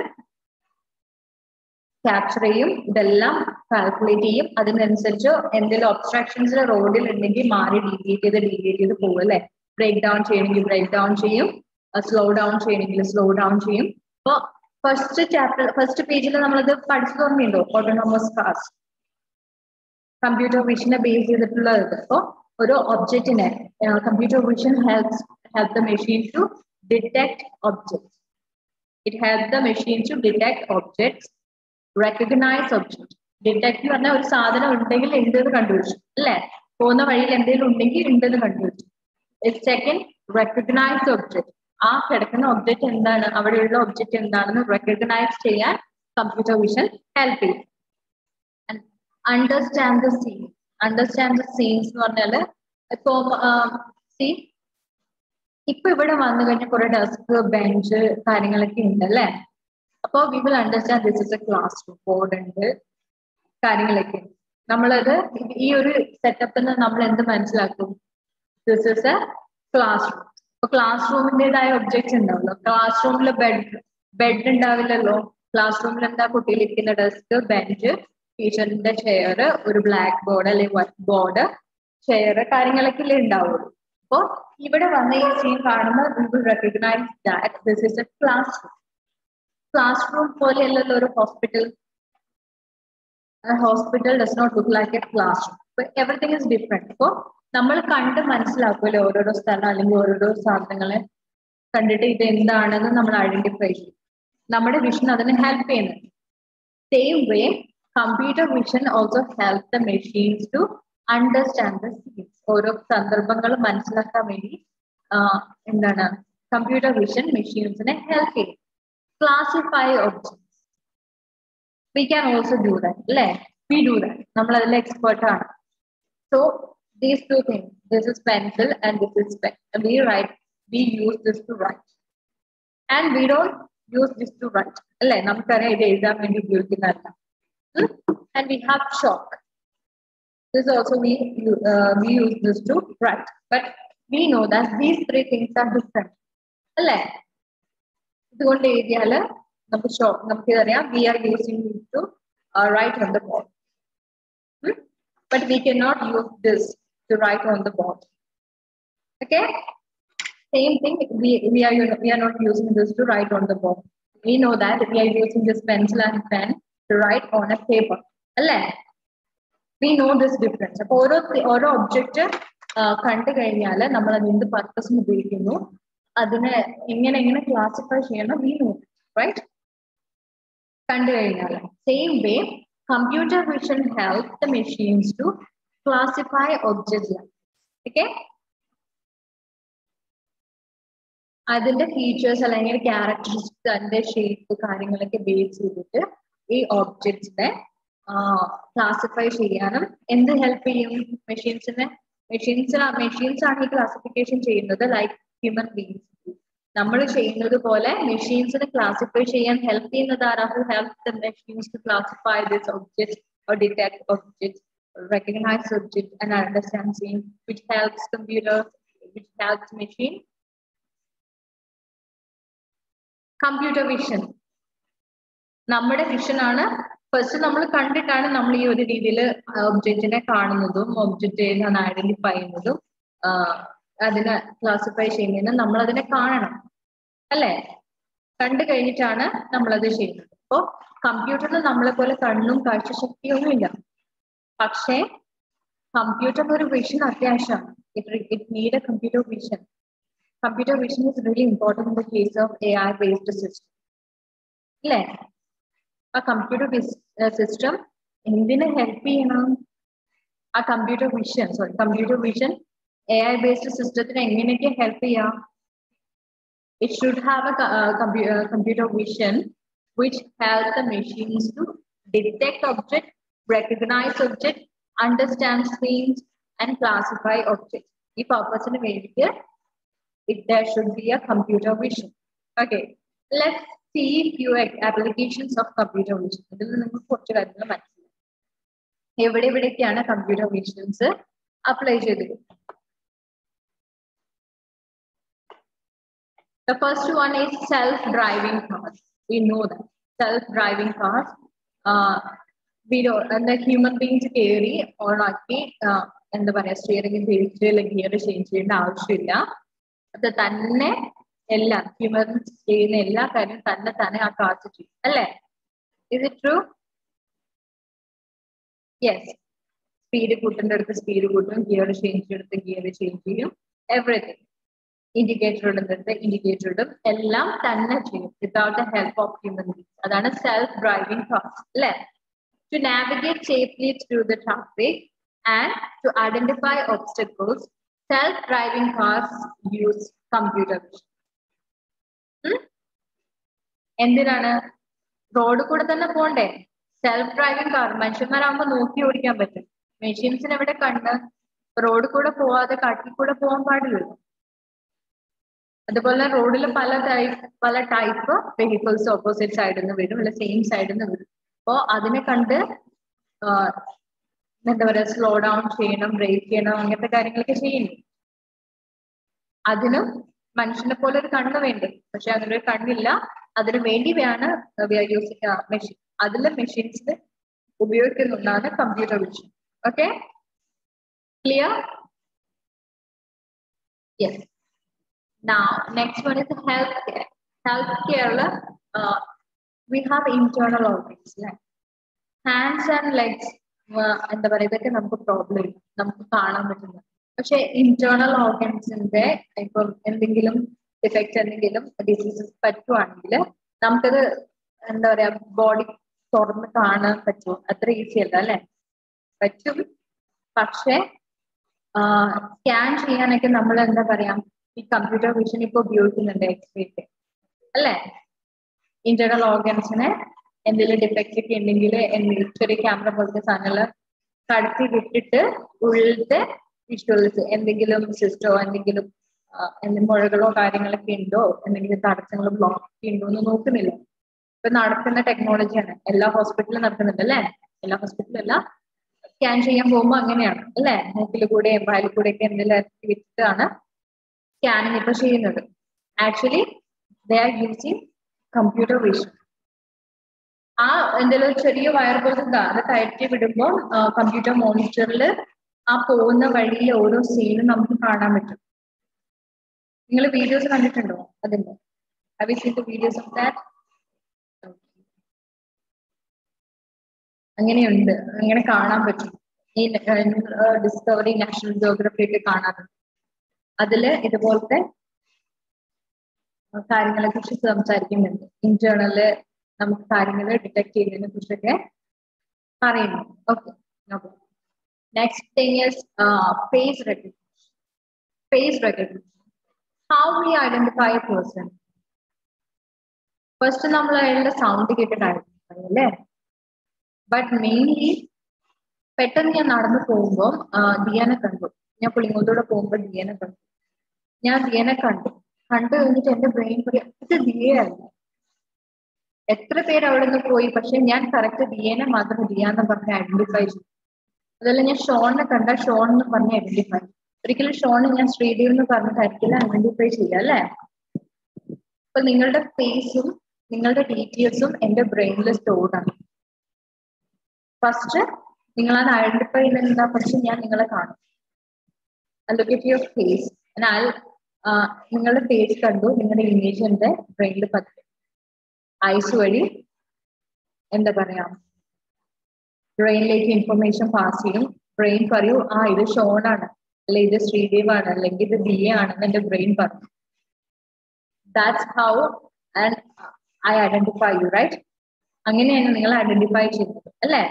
ക്യാപ്ചർ ചെയ്യും ഇതെല്ലാം കാൽക്കുലേറ്റ് ചെയ്യും അതിനനുസരിച്ച് എന്തെങ്കിലും ഒബ്സ്ട്രാക്ഷൻസ് റോഡിൽ ഉണ്ടെങ്കിൽ മാറി ഡീവിയേറ്റ് ചെയ്ത് ഡീവിയേറ്റ് ചെയ്ത് പോകും അല്ലെ ബ്രേക്ക് ഡൗൺ ചെയ്യണമെങ്കിൽ ബ്രേക്ക് ഡൗൺ ചെയ്യും സ്ലോ ഡൗൺ ചെയ്യണമെങ്കിൽ സ്ലോ ഡൗൺ ചെയ്യും അപ്പൊ ഫസ്റ്റ് ചാപ്റ്റർ ഫസ്റ്റ് പേജിൽ നമ്മളത് പഠിച്ചു ഓർമ്മയുണ്ടോ ഓട്ടോണോമസ് കാർസ് കമ്പ്യൂട്ടർ വിഷനെ ബേസ് ചെയ്തിട്ടുള്ളത് അപ്പോ ഒരു ഒബ്ജക്റ്റിനെ computer vision helps help the machine to detect objects it help the machine to detect objects recognize object detect എന്ന് പറഞ്ഞാൽ ഒരു സാധനം ഉണ്ടെങ്കിൽ ഉണ്ടെന്ന് കണ്ടുപിടിച്ചു അല്ലേ പോകുന്ന വഴിയിൽ എന്തെങ്കിലും ഉണ്ടെങ്കിൽ ഉണ്ടെന്ന് കണ്ടുപിടിച്ചു സെക്കൻഡ് റെക്കഗ്നൈസ് ഒബ്ജക്ട് ആ കിടക്കുന്ന ഒബ്ജക്റ്റ് എന്താണ് അവിടെയുള്ള ഒബ്ജക്റ്റ് എന്താണെന്ന് റെക്കഗ്നൈസ് ചെയ്യാൻ കമ്പ്യൂട്ടർ വിഷൻ ഹെൽപ്പ് ചെയ്യും understand the scene understand the scenes എന്ന് പറഞ്ഞാല് ഇപ്പൊ സീ ഇപ്പൊ ഇവിടെ വന്നു കഴിഞ്ഞാൽ കുറെ ഡെസ്ക് ബെഞ്ച് കാര്യങ്ങളൊക്കെ ഉണ്ട് അല്ലേ അപ്പോ we will understand this is a classroom board ഉണ്ട് കാര്യങ്ങളൊക്കെ നമ്മളത് ഈ ഒരു സെറ്റപ്പിൽ നിന്ന് നമ്മൾ എന്ത് മനസ്സിലാക്കും this is a classroom ഇപ്പൊ ക്ലാസ് റൂമിന്റേതായ ഒബ്ജക്ട്സ് ഉണ്ടാവല്ലോ ക്ലാസ് റൂമിൽ ബെഡ് ബെഡ് ഉണ്ടാവില്ലല്ലോ ക്ലാസ് റൂമിൽ എന്താ കുട്ടിയിലിരിക്കുന്ന ഡെസ്ക് ബെഞ്ച് ടീച്ചറിന്റെ ചെയർ ഒരു ബ്ലാക്ക് ബോർഡ് അല്ലെങ്കിൽ വൈറ്റ് ബോർഡ് ചെയർ കാര്യങ്ങളൊക്കെ അല്ലേ ഉണ്ടാവുള്ളൂ അപ്പോ ഇവിടെ വന്ന ഈ സീൻ കാണുമ്പോൾ will recognize that this is a classroom classroom പോലെയല്ലല്ലോ ഒരു hospital hospital does not look like a classroom everything is different അപ്പോ നമ്മൾ കണ്ട് മനസ്സിലാക്കുമല്ലോ ഓരോരോ സ്ഥലം അല്ലെങ്കിൽ ഓരോരോ സാധനങ്ങളെ കണ്ടിട്ട് ഇത് എന്താണെന്ന് നമ്മൾ ഐഡന്റിഫൈ ചെയ്യും നമ്മുടെ വിഷൻ അതിന് ഹെൽപ്പ് ചെയ്യുന്നുണ്ട് same way computer vision also help the machines to understand the scenes ഓരോ സന്ദർഭങ്ങൾ മനസ്സിലാക്കാൻ വേണ്ടി എന്താണ് കമ്പ്യൂട്ടർ വിഷൻ മെഷീൻസിനെ ഹെൽപ്പ് ചെയ്യും classify objects we can also do that അല്ലേ വി ഡു ദാറ്റ് നമ്മൾ അതിൽ എക്സ്പേർട്ട് ആണ് so these two things this is pencil and this is pen we write we use this to write and we don't use this to write അല്ലേ നമുക്കറിയാം ഇത് എഴുതാൻ വേണ്ടി ഉപയോഗിക്കുന്നതല്ല ആൻഡ് വി ഹാവ് ഷോക്ക് this also we uh, we use this to write but we know that these three things are different അല്ലേ ഇതുകൊണ്ട് എഴുതിയാൽ നമുക്ക് ഷോ നമുക്ക് അറിയാം we are using to write on the board but we can not use this to write on the board okay same thing we, we are we are not using this to write on the board we know that we are using this pencil and pen to write on a paper അല്ലേ വി നോ ദിസ് ഡിഫറൻസ് അപ്പൊ ഓരോ ഓരോ ഒബ്ജക്റ്റ് കണ്ടു കഴിഞ്ഞാൽ നമ്മൾ അത് എന്ത് പർപ്പസിന് ഉപയോഗിക്കുന്നു അതിനെ എങ്ങനെ എങ്ങനെ ക്ലാസിഫൈ ചെയ്യണം വി നോ റൈറ്റ് കണ്ടു കഴിഞ്ഞാൽ same way computer vision help the machines to classify objects okay അതിന്റെ ഫീച്ചേഴ്സ് അല്ലെങ്കിൽ ക്യാരക്ടറിസ്റ്റിക്സ് അതിന്റെ ഷേപ്പ് കാര്യങ്ങളൊക്കെ ബേസ് ചെയ്തിട്ട് ഈ ഒബ്ജക്ട്സിനെ ക്ലാസിഫൈ ചെയ്യാനും എന്ത് ഹെൽപ്പ് ചെയ്യും മെഷീൻസിനെ മെഷീൻസ് മെഷീൻസ് ആണ് ഈ ക്ലാസിഫിക്കേഷൻ ചെയ്യുന്നത് ലൈക്ക് ഹ്യൂമൻ ബീങ്സ് നമ്മൾ ചെയ്യുന്നത് പോലെ മെഷീൻസിനെ ക്ലാസിഫൈ ചെയ്യാൻ ഹെൽപ്പ് ചെയ്യുന്നത് ആരാ who help the machines to classify this object or detect objects, recognize objects and understand scenes, which helps computer, which helps machine. Computer vision നമ്മുടെ വിഷൻ ആണ് ഫസ്റ്റ് നമ്മൾ കണ്ടിട്ടാണ് നമ്മൾ ഈ ഒരു രീതിയിൽ ഒബ്ജക്റ്റിനെ കാണുന്നതും ഒബ്ജക്റ്റ് ഏതാണ് ഐഡന്റിഫൈ ചെയ്യുന്നതും അതിനെ ക്ലാസിഫൈ ചെയ്യുന്നതിനും നമ്മൾ അതിനെ കാണണം അല്ലേ കണ്ടു കഴിഞ്ഞിട്ടാണ് നമ്മളത് ചെയ്യുന്നത് അപ്പോ കമ്പ്യൂട്ടറിന് നമ്മളെ പോലെ കണ്ണും കാഴ്ചശക്തിയൊന്നും ഇല്ല പക്ഷേ കമ്പ്യൂട്ടറിന് ഒരു വിഷൻ അത്യാവശ്യമാണ് it need a computer vision computer vision is really important in the case of AI based system. അല്ലേ ആ കമ്പ്യൂട്ടർ സിസ്റ്റം എന്തിനെ ഹെൽപ്പ് ചെയ്യണം ആ computer vision sorry computer vision A I based സിസ്റ്റത്തിന് എങ്ങനെയൊക്കെ ഹെൽപ്പ് ചെയ്യാം it should have a computer vision which help the machines to detect object recognize object understand scenes and classify object ഈ പർപ്പസിന് വേണ്ടിയിട്ട് if there should be a computer vision. Okay, let's see few applications of computer vision. ഇതിൽ നിങ്ങൾക്ക് കുറച്ച് കാര്യങ്ങൾ മനസ്സിലാവും എവിടെ എവിടെയൊക്കെയാണ് കമ്പ്യൂട്ടർ വിഷൻസ് അപ്ലൈ ചെയ്തിരിക്കുന്നത് The first one is self-driving cars. We know that self-driving cars. Uh, we don't, and the human beings കയറി ഓൺ ആക്കി എന്താ പറയാ സ്റ്റിയറിംഗ് തിരിച്ച് ഗിയർ ചേഞ്ച് ചെയ്യേണ്ട ആവശ്യമില്ല അത് തന്നെ എല്ലാം ഹ്യൂമൻസ് ചെയ്യുന്ന എല്ലാ കാര്യവും തന്നെ തന്നെ ആ കാർട്ട് ചെയ്യും അല്ലേ is it true yes speed കൂട്ടേണ്ട അടുത്ത് സ്പീഡ് കൂട്ടും ഗിയർ ചേഞ്ച് എടുത്ത് ഗിയർ ചേഞ്ച് ചെയ്യും എവറിഥിങ് ഇൻഡിക്കേറ്റർ ഇടുന്നിടത്ത് ഇൻഡിക്കേറ്റർ ഇടും എല്ലാം തന്നെ ചെയ്യും without the help of human beings അതാണ് സെൽഫ് ഡ്രൈവിംഗ് കാർസ് അല്ലേ to navigate safely through the traffic and to identify obstacles self-driving cars use computer vision. എന്തിനാണ് റോഡ് കൂടെ തന്നെ പോണ്ടേ സെൽഫ് ഡ്രൈവിംഗ് കാർ മനുഷ്യന്മാരാകുമ്പോ നോക്കി ഓടിക്കാൻ പറ്റും മെഷീൻസിന് എവിടെ കണ്ട് റോഡ് കൂടെ പോവാതെ കാട്ടിൽ കൂടെ പോകാൻ പാടില്ലല്ലോ അതുപോലെ റോഡിൽ പല ടൈപ്പ് പല ടൈപ്പ് വെഹിക്കിൾസ് ഓപ്പോസിറ്റ് സൈഡിൽ നിന്ന് വരും അല്ല സെയിം സൈഡിൽ നിന്ന് വരും അപ്പോ അതിനെ കണ്ട് എന്താ പറയാ സ്ലോ ഡൗൺ ചെയ്യണം ബ്രേക്ക് ചെയ്യണം അങ്ങനത്തെ കാര്യങ്ങളൊക്കെ ചെയ്യുന്നു അതിനും മനുഷ്യനെ പോലെ ഒരു കണ്ണ് വേണ്ട പക്ഷെ അതിനൊരു കണ്ണില്ല അതിനു വേണ്ടി വേണം യൂസിങ് മെഷീൻ അതിലെ മെഷീൻസ് ഉപയോഗിക്കുന്നുണ്ടാണ് computer vision okay clear yes Now, next one is healthcare. Healthcare, uh, we have internal organs, like hands and legs. എന്താ പറയുക ഇതൊക്കെ നമുക്ക് പ്രോബ്ലം ഇല്ല നമുക്ക് കാണാൻ പറ്റുന്നത് പക്ഷെ ഇന്റേണൽ ഓർഗൻസിന്റെ ഇപ്പം എന്തെങ്കിലും ഡിഫക്റ്റ് എന്തെങ്കിലും ഡിസീസസ് പറ്റുവാണെങ്കിൽ നമുക്കത് എന്താ പറയാ ബോഡി തുറന്ന് കാണാൻ പറ്റും അത്ര ഈസി അല്ല അല്ലെ പറ്റും പക്ഷെ സ്കാൻ ചെയ്യാനൊക്കെ നമ്മൾ എന്താ പറയാ ഈ കമ്പ്യൂട്ടർ വിഷൻ ഇപ്പൊ ഉപയോഗിക്കുന്നുണ്ട് എക്സ്പീരിയൻസ് അല്ലേ ഇന്റേണൽ ഓർഗൻസിന് എന്തെങ്കിലും ഡിഫക്റ്റ് ഒക്കെ ഉണ്ടെങ്കിൽ ചെറിയ ക്യാമറ പോലത്തെ സാധനങ്ങൾ കടത്തി വിട്ടിട്ട് ഉള്ളിലത്തെ വിഷ്വൽസ് എന്തെങ്കിലും സിസ്റ്റോ എന്തെങ്കിലും എന്തെങ്കിലും മുഴകളോ കാര്യങ്ങളൊക്കെ ഉണ്ടോ എന്തെങ്കിലും തടസ്സങ്ങളോ ബ്ലോക്ക് ഉണ്ടോ എന്ന് നോക്കുന്നില്ല ഇപ്പൊ നടക്കുന്ന ടെക്നോളജിയാണ് എല്ലാ ഹോസ്പിറ്റലിലും നടക്കുന്നുണ്ട് അല്ലേ എല്ലാ ഹോസ്പിറ്റലും അല്ല സ്കാൻ ചെയ്യാൻ പോകുമ്പോൾ അങ്ങനെയാണ് അല്ലേ മൂക്കിൽ കൂടെ വായിൽ കൂടെ ഒക്കെ എന്തെങ്കിലും ഇറക്കി വിട്ടിട്ടാണ് സ്കാനിങ് ഇപ്പൊ ചെയ്യുന്നത് actually they are using computer vision ആ എന്തെങ്കിലും ചെറിയ വയർ പോലത്തെ അത് കയറ്റി വിടുമ്പോൾ കമ്പ്യൂട്ടർ മോണിറ്ററിൽ ആ പോകുന്ന വഴിയിലെ ഓരോ സീനും നമുക്ക് കാണാൻ പറ്റും നിങ്ങൾ വീഡിയോസ് കണ്ടിട്ടുണ്ടോ അതിന്റെ have seen the videos of that അങ്ങനെയുണ്ട് അങ്ങനെ കാണാൻ പറ്റും ഈ ഡിസ്കവറി നാഷണൽ ജോഗ്രഫി ഒക്കെ കാണാറുണ്ട് അതില് ഇതുപോലത്തെ കാര്യങ്ങളെ കുറിച്ച് സംസാരിക്കുന്നുണ്ട് ഇന്റേണല് നമുക്ക് കാര്യങ്ങൾ ഡിറ്റക്ട് ചെയ്യുന്നതിനെ കുറിച്ചൊക്കെ പറയുന്നു okay next thing is face recognition face recognition how we identify a person first നമ്മൾ അയാളുടെ സൗണ്ട് കേട്ടിട്ട് ഐഡന്റിഫൈ അല്ലേ ബട്ട് മെയിൻലി പെട്ടെന്ന് ഞാൻ നടന്നു പോകുമ്പോൾ ദിയനെ കണ്ടു ഞാൻ പുളിങ്ങോട്ടൂടെ പോകുമ്പോൾ ദിയനെ കണ്ടു ഞാൻ ദിയനെ കണ്ടു കണ്ടു കഴിഞ്ഞിട്ട് എന്റെ ബ്രെയിൻ പറയാം ഇത് ദിയയല്ല എത്ര പേര് അവിടെ നിന്ന് പോയി പക്ഷെ ഞാൻ കറക്റ്റ് ദിയനെ മാത്രം ദിയ എന്ന് പറഞ്ഞ് ഐഡന്റിഫൈ ചെയ്തു അതല്ല ഞാൻ ഷോണിനെ കണ്ട ഷോൺ എന്ന് പറഞ്ഞ് ഐഡന്റിഫൈ ഒരിക്കലും ഷോൺ ഞാൻ ശ്രീദേവ് എന്ന് പറഞ്ഞിട്ടായിരിക്കില്ല ഐഡന്റിഫൈ ചെയ്യുക അല്ലേ അപ്പൊ നിങ്ങളുടെ ഫേസും നിങ്ങളുടെ ഡീറ്റെയിൽസും എന്റെ ബ്രെയിനിൽ സ്റ്റോർഡ് ആണ് ഫസ്റ്റ് നിങ്ങൾ അത് ഐഡന്റിഫൈ ചെയ്യുന്ന പക്ഷെ ഞാൻ നിങ്ങളെ കാണും ലുക്ക് അറ്റ് യുവർ ഫേസ് എന്നാൽ നിങ്ങളുടെ ഫേസ് കണ്ടു നിങ്ങളുടെ ഇമേജ് എന്റെ ബ്രെയിനിൽ പറ്റും ഐസ് വഴി എന്താ പറയാ ബ്രെയിനിലേക്ക് ഇൻഫർമേഷൻ പാസ് ചെയ്യും ബ്രെയിൻ പറയൂ ആ ഇത് ഷോണാണ് അല്ലെ ഇത് ശ്രീദേവ് ആണ് അല്ലെങ്കിൽ ഇത് ദിയ ആണെന്ന് എന്റെ ബ്രെയിൻ പറഞ്ഞു that's how and I identify you right അങ്ങനെയാണ് നിങ്ങൾ ഐഡന്റിഫൈ ചെയ്യുന്നത് അല്ലേ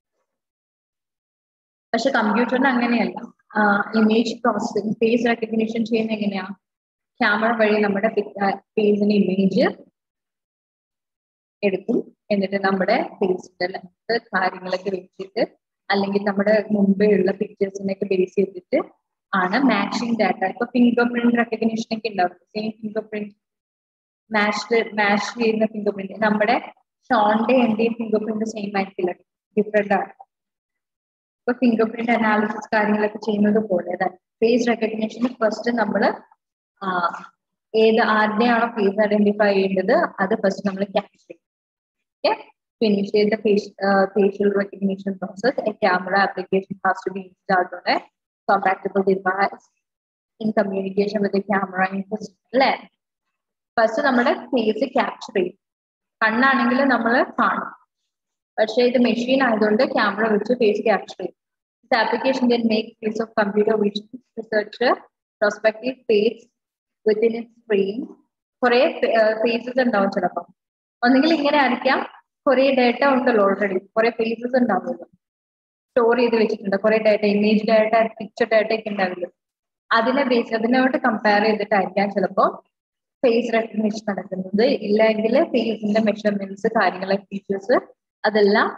പക്ഷെ കമ്പ്യൂട്ടറിന് അങ്ങനെയല്ല ഇമേജ് പ്രോസസ്സിംഗ് ഫേസ് റെക്കഗ്നിഷൻ ചെയ്യുന്ന എങ്ങനെയാ ക്യാമറ വഴി നമ്മുടെ ഫേസിന് ഇമേജ് എടുക്കും എന്നിട്ട് നമ്മുടെ ഫേസിന്റെ കാര്യങ്ങളൊക്കെ വെച്ചിട്ട് അല്ലെങ്കിൽ നമ്മുടെ മുമ്പേ ഉള്ള പിക്ചേഴ്സിനൊക്കെ ബേസ് ചെയ്തിട്ട് ആണ് മാച്ചിങ് ഡാറ്റ ഇപ്പൊ ഫിംഗർ പ്രിന്റ് റെക്കഗ്നിഷൻ ഒക്കെ ഉണ്ടാവും same fingerprint match match ചെയ്യുന്ന ഫിംഗർ പ്രിന്റ് നമ്മുടെ ഷോണിന്റെ എന്റെയും ഫിംഗർ പ്രിന്റ് സെയിം ആയിരിക്കില്ല ഡിഫറെന്റ് ആണ് ഇപ്പൊ ഫിംഗർ പ്രിന്റ് അനാലിസിസ് കാര്യങ്ങളൊക്കെ ചെയ്യുന്നത് പോലെ ഫേസ് റെക്കഗ്നിഷന് ഫസ്റ്റ് നമ്മൾ ഏത് ആരുടെയാണോ ഫേസ് ഐഡന്റിഫൈ ചെയ്യേണ്ടത് അത് ഫസ്റ്റ് നമ്മൾ ക്യാപ്ചർ ചെയ്യും okay To initiate the face, uh, facial recognition process, a camera application has to be installed on a compatible device in communication with the camera input. അല്ലേ ഫസ്റ്റ് നമ്മുടെ ഫേസ് ക്യാപ്ചർ ചെയ്യും കണ്ണാണെങ്കിൽ നമ്മൾ കാണും പക്ഷേ ഇത് മെഷീൻ ആയതുകൊണ്ട് ക്യാമറ വെച്ച് ഫേസ് ക്യാപ്ചർ ചെയ്യും This application then makes use of computer vision to search a prospective face within its frame. കുറെ ഫേസസ് ഉണ്ടാവും ചിലപ്പോൾ ഒന്നുകിൽ ഇങ്ങനെ ആയിരിക്കാം കുറെ ഡേറ്റ ഉണ്ടല്ലോ ഓൾറെഡി കുറെ ഫേസസ് ഉണ്ടാവുമല്ലോ സ്റ്റോർ ചെയ്ത് വെച്ചിട്ടുണ്ട് കുറെ data image data picture data ഒക്കെ ഉണ്ടാവില്ലോ അതിനെ ബേസ് അതിനോട്ട് കമ്പയർ ചെയ്തിട്ടായിരിക്കാം ചിലപ്പോൾ ഫേസ് റെക്കഗ്നിഷൻ നടക്കുന്നത് ഇല്ലെങ്കിൽ ഫേസിന്റെ മെഷർമെന്റ്സ് കാര്യങ്ങളെ ഫീച്ചേഴ്സ് അതെല്ലാം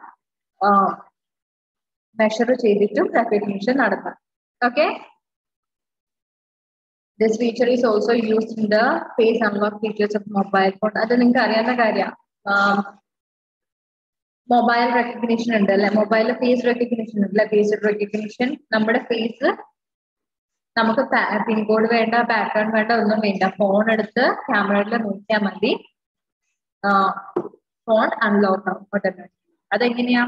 മെഷർ ചെയ്തിട്ടും റെക്കഗ്നിഷൻ നടത്താം okay this feature is also used in the face unlock features of mobile phone അത് നിങ്ങൾക്ക് അറിയാവുന്ന കാര്യമാണ് മൊബൈൽ റെക്കഗ്നിഷൻ ഉണ്ട് അല്ലെ മൊബൈൽ ഫേസ് റെക്കഗ്നിഷൻ ഉണ്ട് ഫേസ് റെക്കഗ്നിഷൻ നമ്മുടെ ഫേസ് നമുക്ക് പിൻകോഡ് വേണ്ട പാറ്റേൺ വേണ്ട ഒന്നും വേണ്ട ഫോൺ എടുത്ത് ക്യാമറയിൽ നോക്കിയാൽ മതി ഫോൺ അൺലോക്ക് ആവും ഓട്ടോമാറ്റിക് അതെങ്ങനെയാ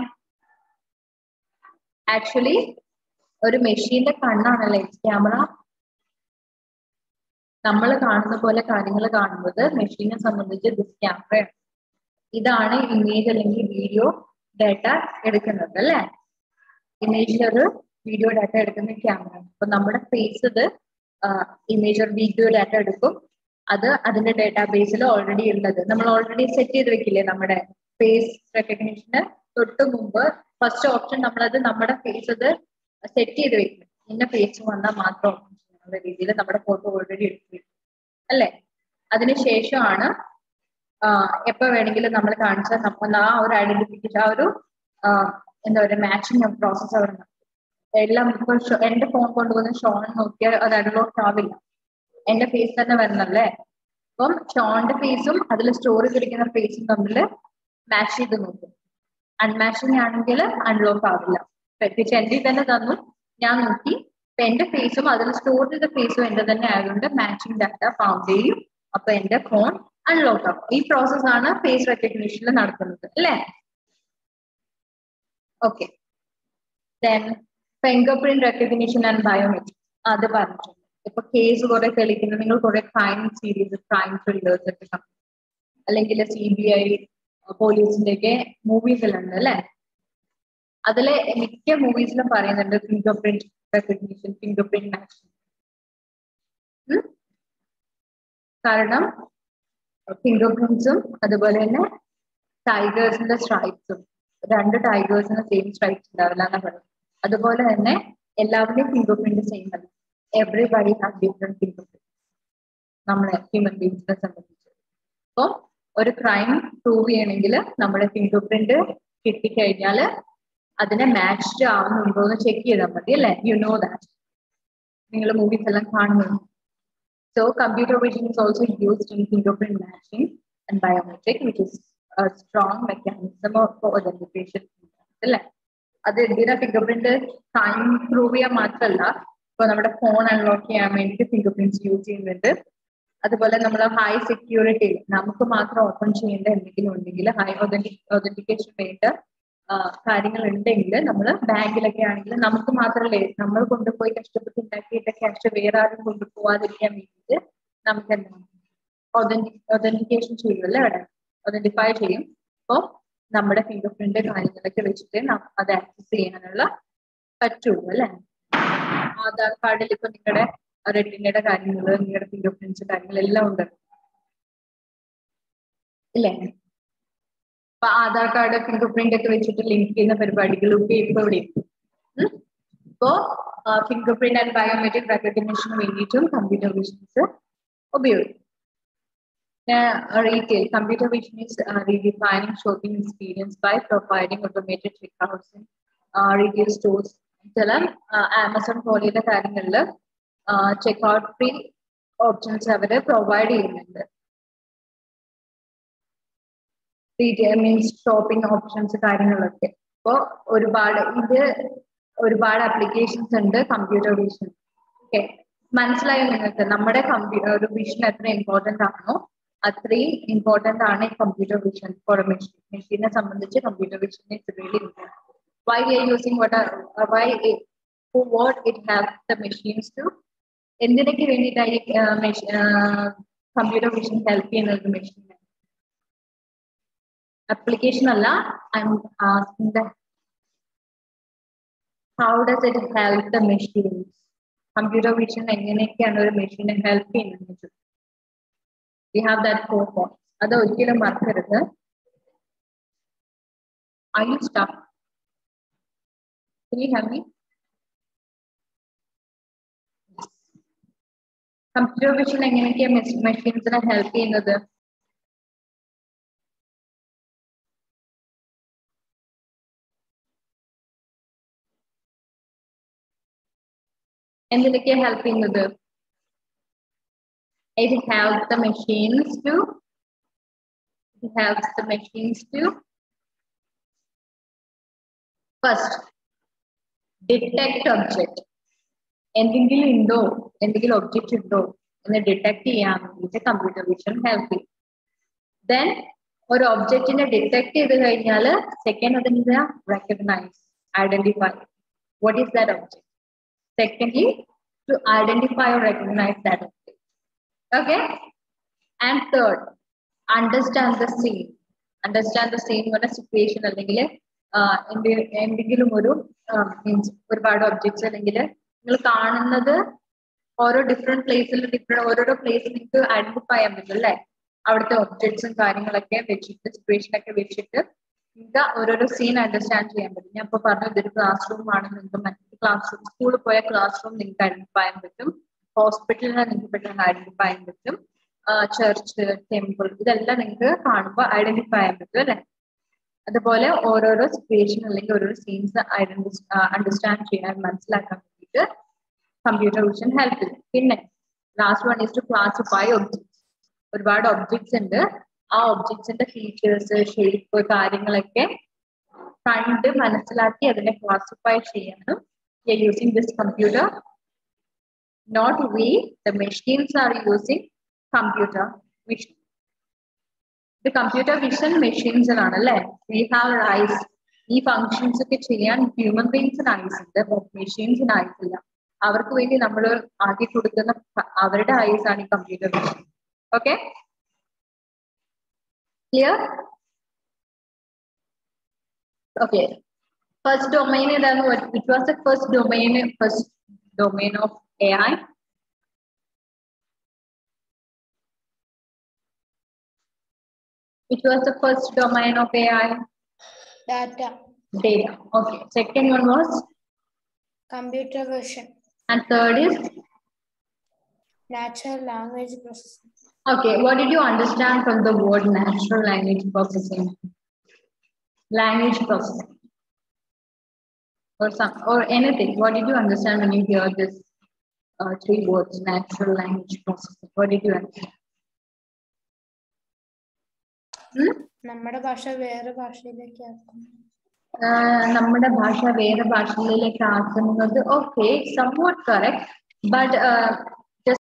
ആക്ച്വലി ഒരു മെഷീന്റെ കണ്ണാണല്ലേ ക്യാമറ നമ്മൾ കാണുന്ന പോലെ കാര്യങ്ങൾ കാണുന്നത് മെഷീനെ സംബന്ധിച്ച് ദിസ് ക്യാമറയാണ് ഇതാണ് ഇമേജ് അല്ലെങ്കിൽ വീഡിയോ ഡാറ്റ എടുക്കുന്നത് അല്ലെ ഇമേജിൽ ഒരു വീഡിയോ ഡാറ്റ എടുക്കുന്ന ക്യാമറ അപ്പൊ നമ്മുടെ ഫേസ് ഇത് ഇമേജ് ഒരു വീഡിയോ ഡാറ്റ എടുക്കും അത് അതിന്റെ ഡാറ്റാബേസിൽ ഓൾറെഡി ഉള്ളത് നമ്മൾ ഓൾറെഡി സെറ്റ് ചെയ്ത് വെക്കില്ലേ നമ്മുടെ ഫേസ് റെക്കഗ്നിഷന് തൊട്ട് മുമ്പ് ഫസ്റ്റ് ഓപ്ഷൻ നമ്മളത് നമ്മുടെ ഫേസ് അത് സെറ്റ് ചെയ്ത് വെക്കും ഇന്ന ഫേസ് വന്നാൽ മാത്രം ഓപ്പൺ ചെയ്യാനുള്ള രീതിയിൽ നമ്മുടെ ഫോട്ടോ ഓൾറെഡി എടുത്ത് വെക്കും അല്ലേ അതിനുശേഷമാണ് എപ്പോ വേണമെങ്കിലും നമ്മൾ കാണിച്ചാൽ നമ്മൾ ആ ഒരു ഐഡന്റിഫിക്കേഷൻ ആ ഒരു എന്താ പറയുക മാച്ചിങ് പ്രോസസ് അവർ എല്ലാം ഇപ്പൊ എന്റെ ഫോൺ കൊണ്ടുവന്ന് ഷോൺ നോക്കിയാൽ അത് അൺലോക്ക് ആവില്ല എന്റെ ഫേസ് തന്നെ വരണല്ലേ അപ്പം ഷോണിന്റെ ഫേസും അതിൽ സ്റ്റോറി ചെയ്തിരിക്കുന്ന ഫേസും തമ്മിൽ മാച്ച് ചെയ്ത് നോക്കും അൺമാച്ചിങ് ആണെങ്കിൽ അൺലോക്ക് ആവില്ല പ്രത്യേകിച്ച് എന്റെ തന്നെ തന്നു ഞാൻ നോക്കി ഇപ്പൊ എന്റെ ഫേസും അതിൽ സ്റ്റോർ ചെയ്ത ഫേസും എന്റെ തന്നെ ആയതുകൊണ്ട് മാച്ചിങ് ഡാറ്റ ഫൗണ്ട് ചെയ്യും അപ്പൊ എന്റെ ഫോൺ അൺലോക്ക് ആവും ഈ പ്രോസസ് ആണ് ഫേസ് റെക്കഗ്നീഷനിൽ നടക്കുന്നത് അല്ലേ okay then fingerprint recognition and biometric അത് പറഞ്ഞിട്ടുണ്ട് ഇപ്പൊ കേസ് കുറെ തെളിയിക്കുന്നത് നിങ്ങൾ കുറെ ക്രൈം സീരീസ് ക്രൈം ത്രില്ലേഴ്സ് ഒക്കെ കാണും അല്ലെങ്കിൽ സി ബി ഐ പോലീസിന്റെ ഒക്കെ മൂവീസിലുണ്ട് അല്ലെ അതിലെ മിക്ക മൂവീസിലും പറയുന്നുണ്ട് fingerprint recognition fingerprint matching കാരണം ഫിംഗർ പ്രിന്റ്സും അതുപോലെ തന്നെ ടൈഗേഴ്സിന്റെ സ്ട്രൈപ്സും രണ്ട് ടൈഗേഴ്സിന് സെയിം സ്ട്രൈപ്സ് ഉണ്ടാവില്ല എന്നാ പറയുന്നത് അതുപോലെ തന്നെ എല്ലാവരുടെയും ഫിംഗർ പ്രിന്റ് സെയിം അല്ല everybody have different fingerprint നമ്മളെ ഹ്യൂമൻ ബീങ്സിനെ സംബന്ധിച്ച് അപ്പോൾ ഒരു ക്രൈം പ്രൂവ് ചെയ്യണമെങ്കിൽ നമ്മുടെ ഫിംഗർ പ്രിന്റ് കിട്ടിക്കഴിഞ്ഞാൽ അതിനെ മാച്ച്ഡ് ആവുന്നുണ്ടോ എന്ന് ചെക്ക് ചെയ്താൽ മതി അല്ലേ യു നോ ദാറ്റ് നിങ്ങൾ മൂവീസ് എല്ലാം കാണുന്നു so computer vision is also used in fingerprint matching and biometric which is strong mechanism for identification അല്ലേ അത് എന്തിനാ ഫിംഗർ പ്രിന്റ് ടൈം പ്രൂവ് ചെയ്യാൻ മാത്രമല്ല ഇപ്പൊ നമ്മുടെ ഫോൺ അൺലോക്ക് ചെയ്യാൻ വേണ്ടിയിട്ട് ഫിംഗർ പ്രിന്റ്സ് യൂസ് ചെയ്യുന്നുണ്ട് അതുപോലെ നമ്മൾ ഹൈ സെക്യൂരിറ്റി നമുക്ക് മാത്രം ഓപ്പൺ ചെയ്യേണ്ട എന്തെങ്കിലും ഉണ്ടെങ്കിൽ ഹൈ ഒതന്റിക്കേഷൻ വേണ്ട കാര്യങ്ങൾ ഉണ്ടെങ്കിൽ നമ്മൾ ബാങ്കിലൊക്കെ ആണെങ്കിൽ നമുക്ക് മാത്രമല്ലേ നമ്മൾ കൊണ്ടുപോയി കഷ്ടപ്പെട്ട് ഉണ്ടാക്കിയിട്ട ക്യാഷ് വേറെ ആരും കൊണ്ടുപോവാതിരിക്കാൻ വേണ്ടിയിട്ട് നമുക്ക് എന്താണ് ഒതന്റിക്കേഷൻ ചെയ്യുമല്ലോ അവിടെ ഒതന്റിഫൈ ചെയ്യും അപ്പോൾ നമ്മുടെ ഫിംഗർ പ്രിന്റ് കാര്യങ്ങളൊക്കെ വെച്ചിട്ട് അത് ആക്സസ് ചെയ്യാനുള്ള പറ്റുള്ളൂ അല്ലെ ആധാർ കാർഡിൽ ഇപ്പൊ നിങ്ങളുടെ റെറ്റിനയുടെ കാര്യങ്ങൾ നിങ്ങളുടെ ഫിംഗർ പ്രിന്റ്സ് കാര്യങ്ങളെല്ലാം ഉണ്ട് ഇല്ലേ അപ്പൊ ആധാർ കാർഡ് ഫിംഗർ പ്രിന്റ് ഒക്കെ വെച്ചിട്ട് ലിങ്ക് ചെയ്യുന്ന പരിപാടികളൊക്കെ ഇപ്പൊ ഇവിടെ ഇപ്പോ ഫിംഗർ പ്രിന്റ് ആൻഡ് ബയോമെട്രിക് റെക്കഗ്നിഷന് വേണ്ടിയിട്ടും കമ്പ്യൂട്ടർ വിഷൻസ് ഉപയോഗിക്കും retail. Computer vision is uh, redefining shopping experience by providing automated checkouts in uh, retail stores. ചില ആമസോൺ പോലെയുള്ള കാര്യങ്ങളിൽ ചെക്ക്ഔട്ട് ഫ്രീ ഓപ്ഷൻസ് അവർ പ്രൊവൈഡ് ചെയ്യുന്നുണ്ട് റീറ്റെയിൽ മീൻസ് ഷോപ്പിംഗ് ഓപ്ഷൻസ് കാര്യങ്ങളൊക്കെ അപ്പോൾ ഒരുപാട് ഇത് ഒരുപാട് ആപ്ലിക്കേഷൻസ് ഉണ്ട് കമ്പ്യൂട്ടർ വിഷൻ ഓക്കെ മനസ്സിലായോ നിങ്ങൾക്ക് നമ്മുടെ കമ്പ്യൂട്ടർ വിഷൻ എത്ര ഇമ്പോർട്ടന്റ് ആണോ അത്രയും ഇമ്പോർട്ടന്റ് ആണ് കമ്പ്യൂട്ടർ വിഷൻ ഫോർ മെഷീൻ മെഷീനെ സംബന്ധിച്ച് computer vision is really important why we are using what why what it have the machines to എന്തിനൊക്കെ വേണ്ടിയിട്ടായി കമ്പ്യൂട്ടർ വിഷൻ ഹെൽപ്പ് ചെയ്യുന്നത് മെഷീൻ അപ്ലിക്കേഷൻ അല്ല I'm asking the how does it help the machines computer vision എങ്ങനെയൊക്കെയാണ് ഒരു മെഷീനെ ഹെൽപ്പ് ചെയ്യുന്നത് we have that four points. അത് ഒരിക്കലും മറക്കരുത് Are you stuck? Can you hear me? Computer vision എങ്ങനെയൊക്കെയാണ് മെഷീൻസിനെ ഹെൽപ്പ് ചെയ്യുന്നത് എന്തിനൊക്കെയാണ് ഹെൽപ്പ് ചെയ്യുന്നത് it helps the machines to it helps the machines to first detect object എന്തെങ്കിലും ഉണ്ടോ എന്തെങ്കിലും ഒബ്ജക്റ്റ് ഉണ്ടോ എന്ന് ഡിറ്റക്ട് ചെയ്യാൻ വേണ്ടിയിട്ട് കമ്പ്യൂട്ടർ വിഷൻ ഹെൽപ്പ് ചെയ്യും ദെൻ ഒരു ഒബ്ജക്റ്റിനെ ഡിറ്റക്ട് ചെയ്ത് കഴിഞ്ഞാൽ സെക്കൻഡ് അതിന്റെ recognise identify what is that object secondly to identify or recognize that object okay and third understand the scene understand the scene പറഞ്ഞ സിറ്റുവേഷൻ അല്ലെങ്കിൽ എന്തെങ്കിലും ഒരു മീൻസ് ഒരുപാട് ഒബ്ജക്ട്സ് അല്ലെങ്കിൽ നിങ്ങൾ കാണുന്നത് ഓരോ ഡിഫറെന്റ് പ്ലേസിൽ ഡിഫറെന്റ് ഓരോരോ പ്ലേസിൽ നിങ്ങൾക്ക് ഐഡന്റിഫൈ ചെയ്യാൻ പറ്റും അല്ലേ അവിടുത്തെ ഒബ്ജക്ട്സും കാര്യങ്ങളൊക്കെ വെച്ചിട്ട് സിറ്റുവേഷൻ ഒക്കെ വെച്ചിട്ട് നിങ്ങൾക്ക് ഓരോരോ സീൻ അണ്ടർസ്റ്റാൻഡ് ചെയ്യാൻ പറ്റും ഞാൻ ഇപ്പൊ പറഞ്ഞു ഇതൊരു ക്ലാസ് റൂം ആണ് നിങ്ങൾക്ക് മറ്റൊരു ക്ലാസ് റൂം സ്കൂളിൽ പോയ ക്ലാസ് റൂം നിങ്ങൾക്ക് ഐഡന്റിഫൈ ചെയ്യാൻ പറ്റും ഹോസ്പിറ്റലിനെ നിങ്ങൾക്ക് പെട്ടെന്ന് ഐഡന്റിഫൈ ചെയ്യാൻ പറ്റും ചർച്ച് ടെമ്പിൾ ഇതെല്ലാം നിങ്ങൾക്ക് കാണുമ്പോൾ ഐഡന്റിഫൈ ചെയ്യാൻ പറ്റും അല്ലെ അതുപോലെ ഓരോരോ സിറ്റുവേഷൻ അല്ലെങ്കിൽ ഓരോരോ സീൻസ് ഐഡന്റി അണ്ടർസ്റ്റാൻഡ് ചെയ്യാൻ മനസ്സിലാക്കാൻ വേണ്ടിയിട്ട് കമ്പ്യൂട്ടർ വിഷൻ ഹെൽപ്പ് ചെയ്യും പിന്നെ last one is to classify objects ഒരുപാട് ഒബ്ജക്ട്സ് ഉണ്ട് ആ ഒബ്ജക്ട്സിന്റെ ഫീച്ചേഴ്സ് ഷേപ്പ് കാര്യങ്ങളൊക്കെ കണ്ട് മനസ്സിലാക്കി അതിനെ ക്ലാസിഫൈ ചെയ്യാനും using this computer not we the machines are using computer vision ഇത് കമ്പ്യൂട്ടർ വിഷൻ മെഷീൻസിനാണ് അല്ലെ വി ഹാവ് ഐസ് ഈ ഫങ്ഷൻസ് ഒക്കെ ചെയ്യാൻ ഹ്യൂമൻ ബീങ്സിന് ഐസ് ഉണ്ട് മെഷീൻസിന് ഐസ് ഇല്ല അവർക്ക് വേണ്ടി നമ്മൾ ആക്കി കൊടുക്കുന്ന അവരുടെ ഐസ് ആണ് ഈ computer vision okay clear okay first domain ഏതാണ് it was the first domain first domain of A I Which was the first domain of AI? Data. Data. Okay. Second one was, Computer vision. and third is, Natural language processing. okay. What did you understand from the word natural language processing? Language processing. Or some, or anything. What did you understand when you hear this uh, three words, natural language processing? What did you understand? Hmm? നമ്മുടെ ഭാഷ വേറെ ഭാഷയിലേക്ക് ആക്കുന്നു ആഹ് നമ്മുടെ ഭാഷ വേറെ ഭാഷയിലേക്ക് ആക്കുന്നത് ഓക്കെ സംവാട്ട് കറക്റ്റ് ബട്ട്